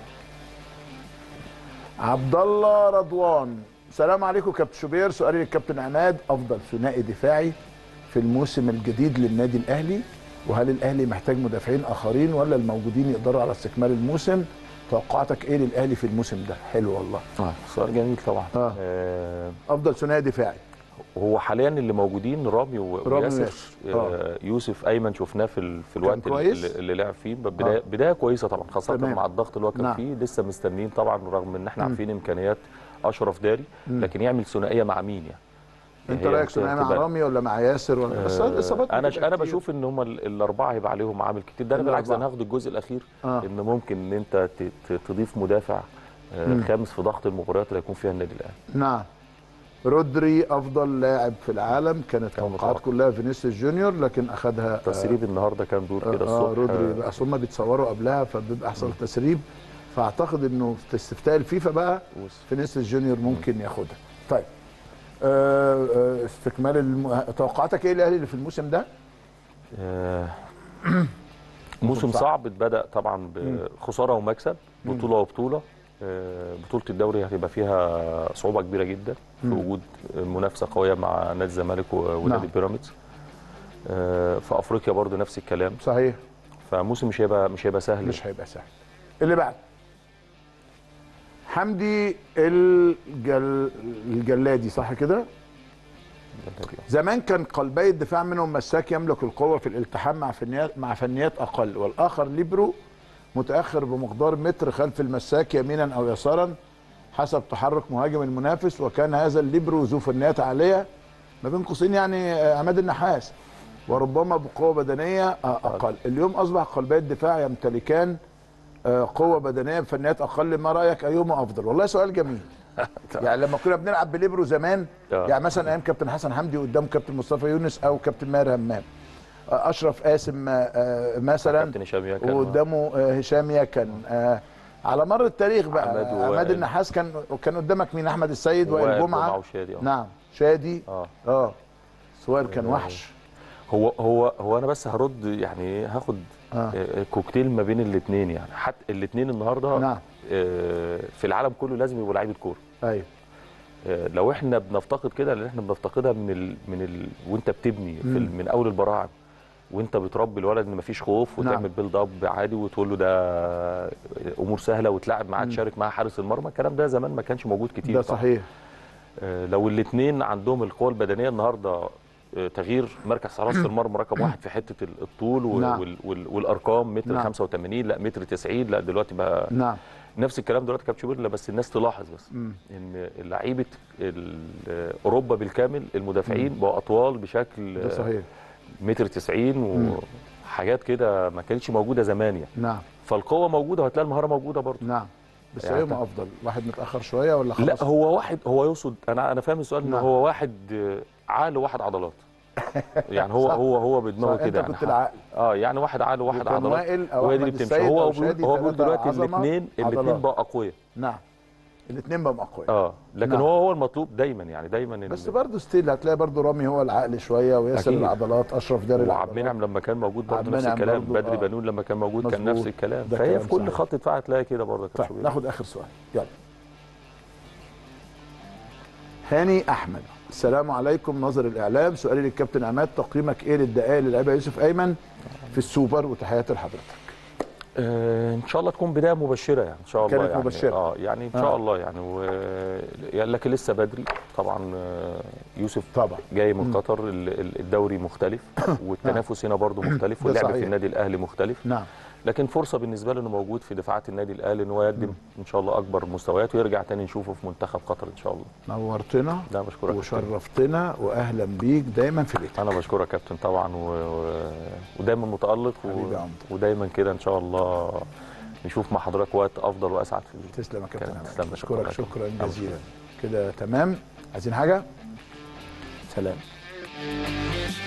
عبد الله رضوان السلام عليكم كابتن شوبير سؤالي للكابتن عماد افضل ثنائي دفاعي في الموسم الجديد للنادي الاهلي وهل الاهلي محتاج مدافعين اخرين ولا الموجودين يقدروا على استكمال الموسم توقعاتك ايه للاهلي في الموسم ده حلو والله آه سؤال جميل طبعا آه. آه افضل ثنائي دفاعي هو حاليا اللي موجودين رامي و- رامي وياسر وياسر. آه يوسف ايمن شفناه في ال- في الوقت كويس؟ اللي, اللي لعب فيه بدايه آه. بدايه كويسه طبعا خاصه تمام. مع الضغط اللي هو كان نعم. فيه لسه مستنيين طبعا رغم ان احنا مم. عارفين امكانيات اشرف داري مم. لكن يعمل ثنائيه مع مين يعني انت هي رايك ثنائي مع تبقى- رامي ولا مع ياسر ولا بس آه، الاصابات انا بتبقى انا كتير. بشوف ان هم ال- الاربعه هيبقى عليهم عامل كتير ده أنا بالعكس الأربعة. انا هاخد الجزء الاخير آه. ان ممكن ان انت ت- ت- تضيف مدافع آه، مم. خامس في ضغط المباريات اللي هيكون فيها النادي الاهلي نعم رودري افضل لاعب في العالم كانت كان توقعات متوقع. كلها فينيسيوس جونيور لكن اخذها تسريب النهارده كان دور كده اه الصبح رودري بقى اصل هم بيتصوروا قبلها فبيبقى حصل تسريب فاعتقد انه في استفتاء الفيفا بقى فينيسيوس جونيور ممكن ياخدها طيب آه آه استكمال الم... توقعاتك ايه الاهلي اللي في الموسم ده؟ آه، موسم صعب. صعب اتبدا طبعا بخساره ومكسب بطوله وبطوله آه، بطوله الدوري هتبقى فيها صعوبه كبيره جدا في وجود منافسه قويه مع نادي الزمالك و- ونادي نعم. بيراميدز آه، في افريقيا برضو نفس الكلام صحيح فموسم مش هيبقى مش هيبقى سهل مش هيبقى سهل اللي بعد حمدي الجل... الجلادي صح كده؟ زمان كان قلبي الدفاع منهم مساك يملك القوه في الالتحام مع فنيات مع فنيات اقل والاخر ليبرو متاخر بمقدار متر خلف المساك يمينا او يسارا حسب تحرك مهاجم المنافس وكان هذا الليبرو ذو فنيات عاليه ما بين قوسين يعني آه، عماد النحاس وربما بقوه بدنيه آه، اقل اليوم اصبح قلبي الدفاع يمتلكان آه، قوه بدنيه بفنيات اقل ما رايك ايهما افضل والله سؤال جميل يعني لما كنا بنلعب بليبرو زمان آه. يعني مثلا ايام كابتن حسن حمدي قدام كابتن مصطفى يونس او كابتن ماهر همام آه، اشرف قاسم آه، آه، مثلا كابتن هشام يكن. وقدامه آه، هشام يكن آه، على مر التاريخ بقى عماد عماد, ووائل. عماد النحاس كان كان قدامك مين احمد السيد وائل وائل جمعه جمعة وشادي، آه. نعم شادي اه اه سوائل كان وحش هو هو هو انا بس هرد يعني هاخد آه. آه. كوكتيل ما بين الاثنين يعني حتى الاثنين النهارده نعم. آه في العالم كله لازم يبقوا لعيبه كوره ايوه آه، لو احنا بنفتقد كده لان احنا بنفتقدها من ال... من ال... وانت بتبني في ال... من اول البراعم وانت بتربي الولد ان مفيش خوف نعم. وتعمل بيلد اب عادي وتقول له ده امور سهله وتلعب معاه تشارك معاه حارس المرمى الكلام ده زمان ما كانش موجود كتير ده طبعاً. صحيح آه، لو الاثنين عندهم القوه البدنيه النهارده آه، تغيير مركز حراسه المرمى رقم واحد في حته ال- الطول وال- نعم. وال- وال- والارقام متر نعم. 85 لا متر 90 لا دلوقتي بقى نعم نفس الكلام دلوقتي كابتن شوبير لا بس الناس تلاحظ بس ان لعيبه ال- اوروبا بالكامل المدافعين بقوا اطوال بشكل ده صحيح متر 90 وحاجات كده ما كانتش موجوده زمان يعني نعم فالقوه موجوده وهتلاقي المهاره موجوده برضه نعم بس يعني ايهما افضل واحد متاخر شويه ولا خلاص لا هو واحد هو يقصد انا انا فاهم السؤال ان نعم. هو واحد آه، عقل وواحد عضلات يعني هو صح. هو هو بدماغه صح، كده أنت يعني كنت العقل. اه يعني واحد عقل وواحد وكان عضلات وائل أو وهي دي اللي أحمد بتمشي السيد هو أو بيقول شادي هو بيقول ثلاثة دلوقتي عظمة، الاثنين عضلات. الاثنين بقوا اقوياء نعم الاثنين بقوا اقوياء اه لكن نعم. هو هو المطلوب دايما يعني دايما إن- بس برضه ستيل هتلاقي برضه رامي هو العقل شويه وياسر أكيد. العضلات اشرف داري وعبد العضلات المنعم لما كان موجود برضه عبد نفس المنعم الكلام برضه، بدري آه. بنون لما كان موجود كان مظبوط. نفس الكلام ده فهي كلام في كل صحيح. خط دفاع هتلاقي كده برضه يا كابتن طيب شوبير. ناخد اخر سؤال يلا هاني احمد السلام عليكم ناظر الاعلام سؤالي للكابتن عماد تقييمك ايه للدقائق اللي لعبها يوسف ايمن في السوبر وتحياتي لحضرتك آه، ان شاء الله تكون بدايه مبشره يعني ان شاء الله كانت يعني مبشرة. اه يعني ان آه. شاء الله يعني و... يعني لكن لسه بدري طبعا آه، يوسف طبعا جاي من قطر ال- ال- الدوري مختلف والتنافس هنا برضه مختلف ده واللعب صحيح. في النادي الاهلي مختلف نعم لكن فرصه بالنسبه له انه موجود في دفاعات النادي الاهلي ان هو يقدم ان شاء الله اكبر مستويات ويرجع تاني نشوفه في منتخب قطر ان شاء الله نورتنا لا بشكرك يا كابتن. وشرفتنا واهلا بيك دايما في بيتك انا بشكرك يا كابتن طبعا و... و... ودايما متالق حبيبي يا و... عمرو. ودايما كده ان شاء الله نشوف مع حضرتك وقت افضل واسعد في تسلم يا كابتن كان- عماد تسلم يا اشكرك كابتن. شكرا الله جزيلا كده تمام عايزين حاجه سلام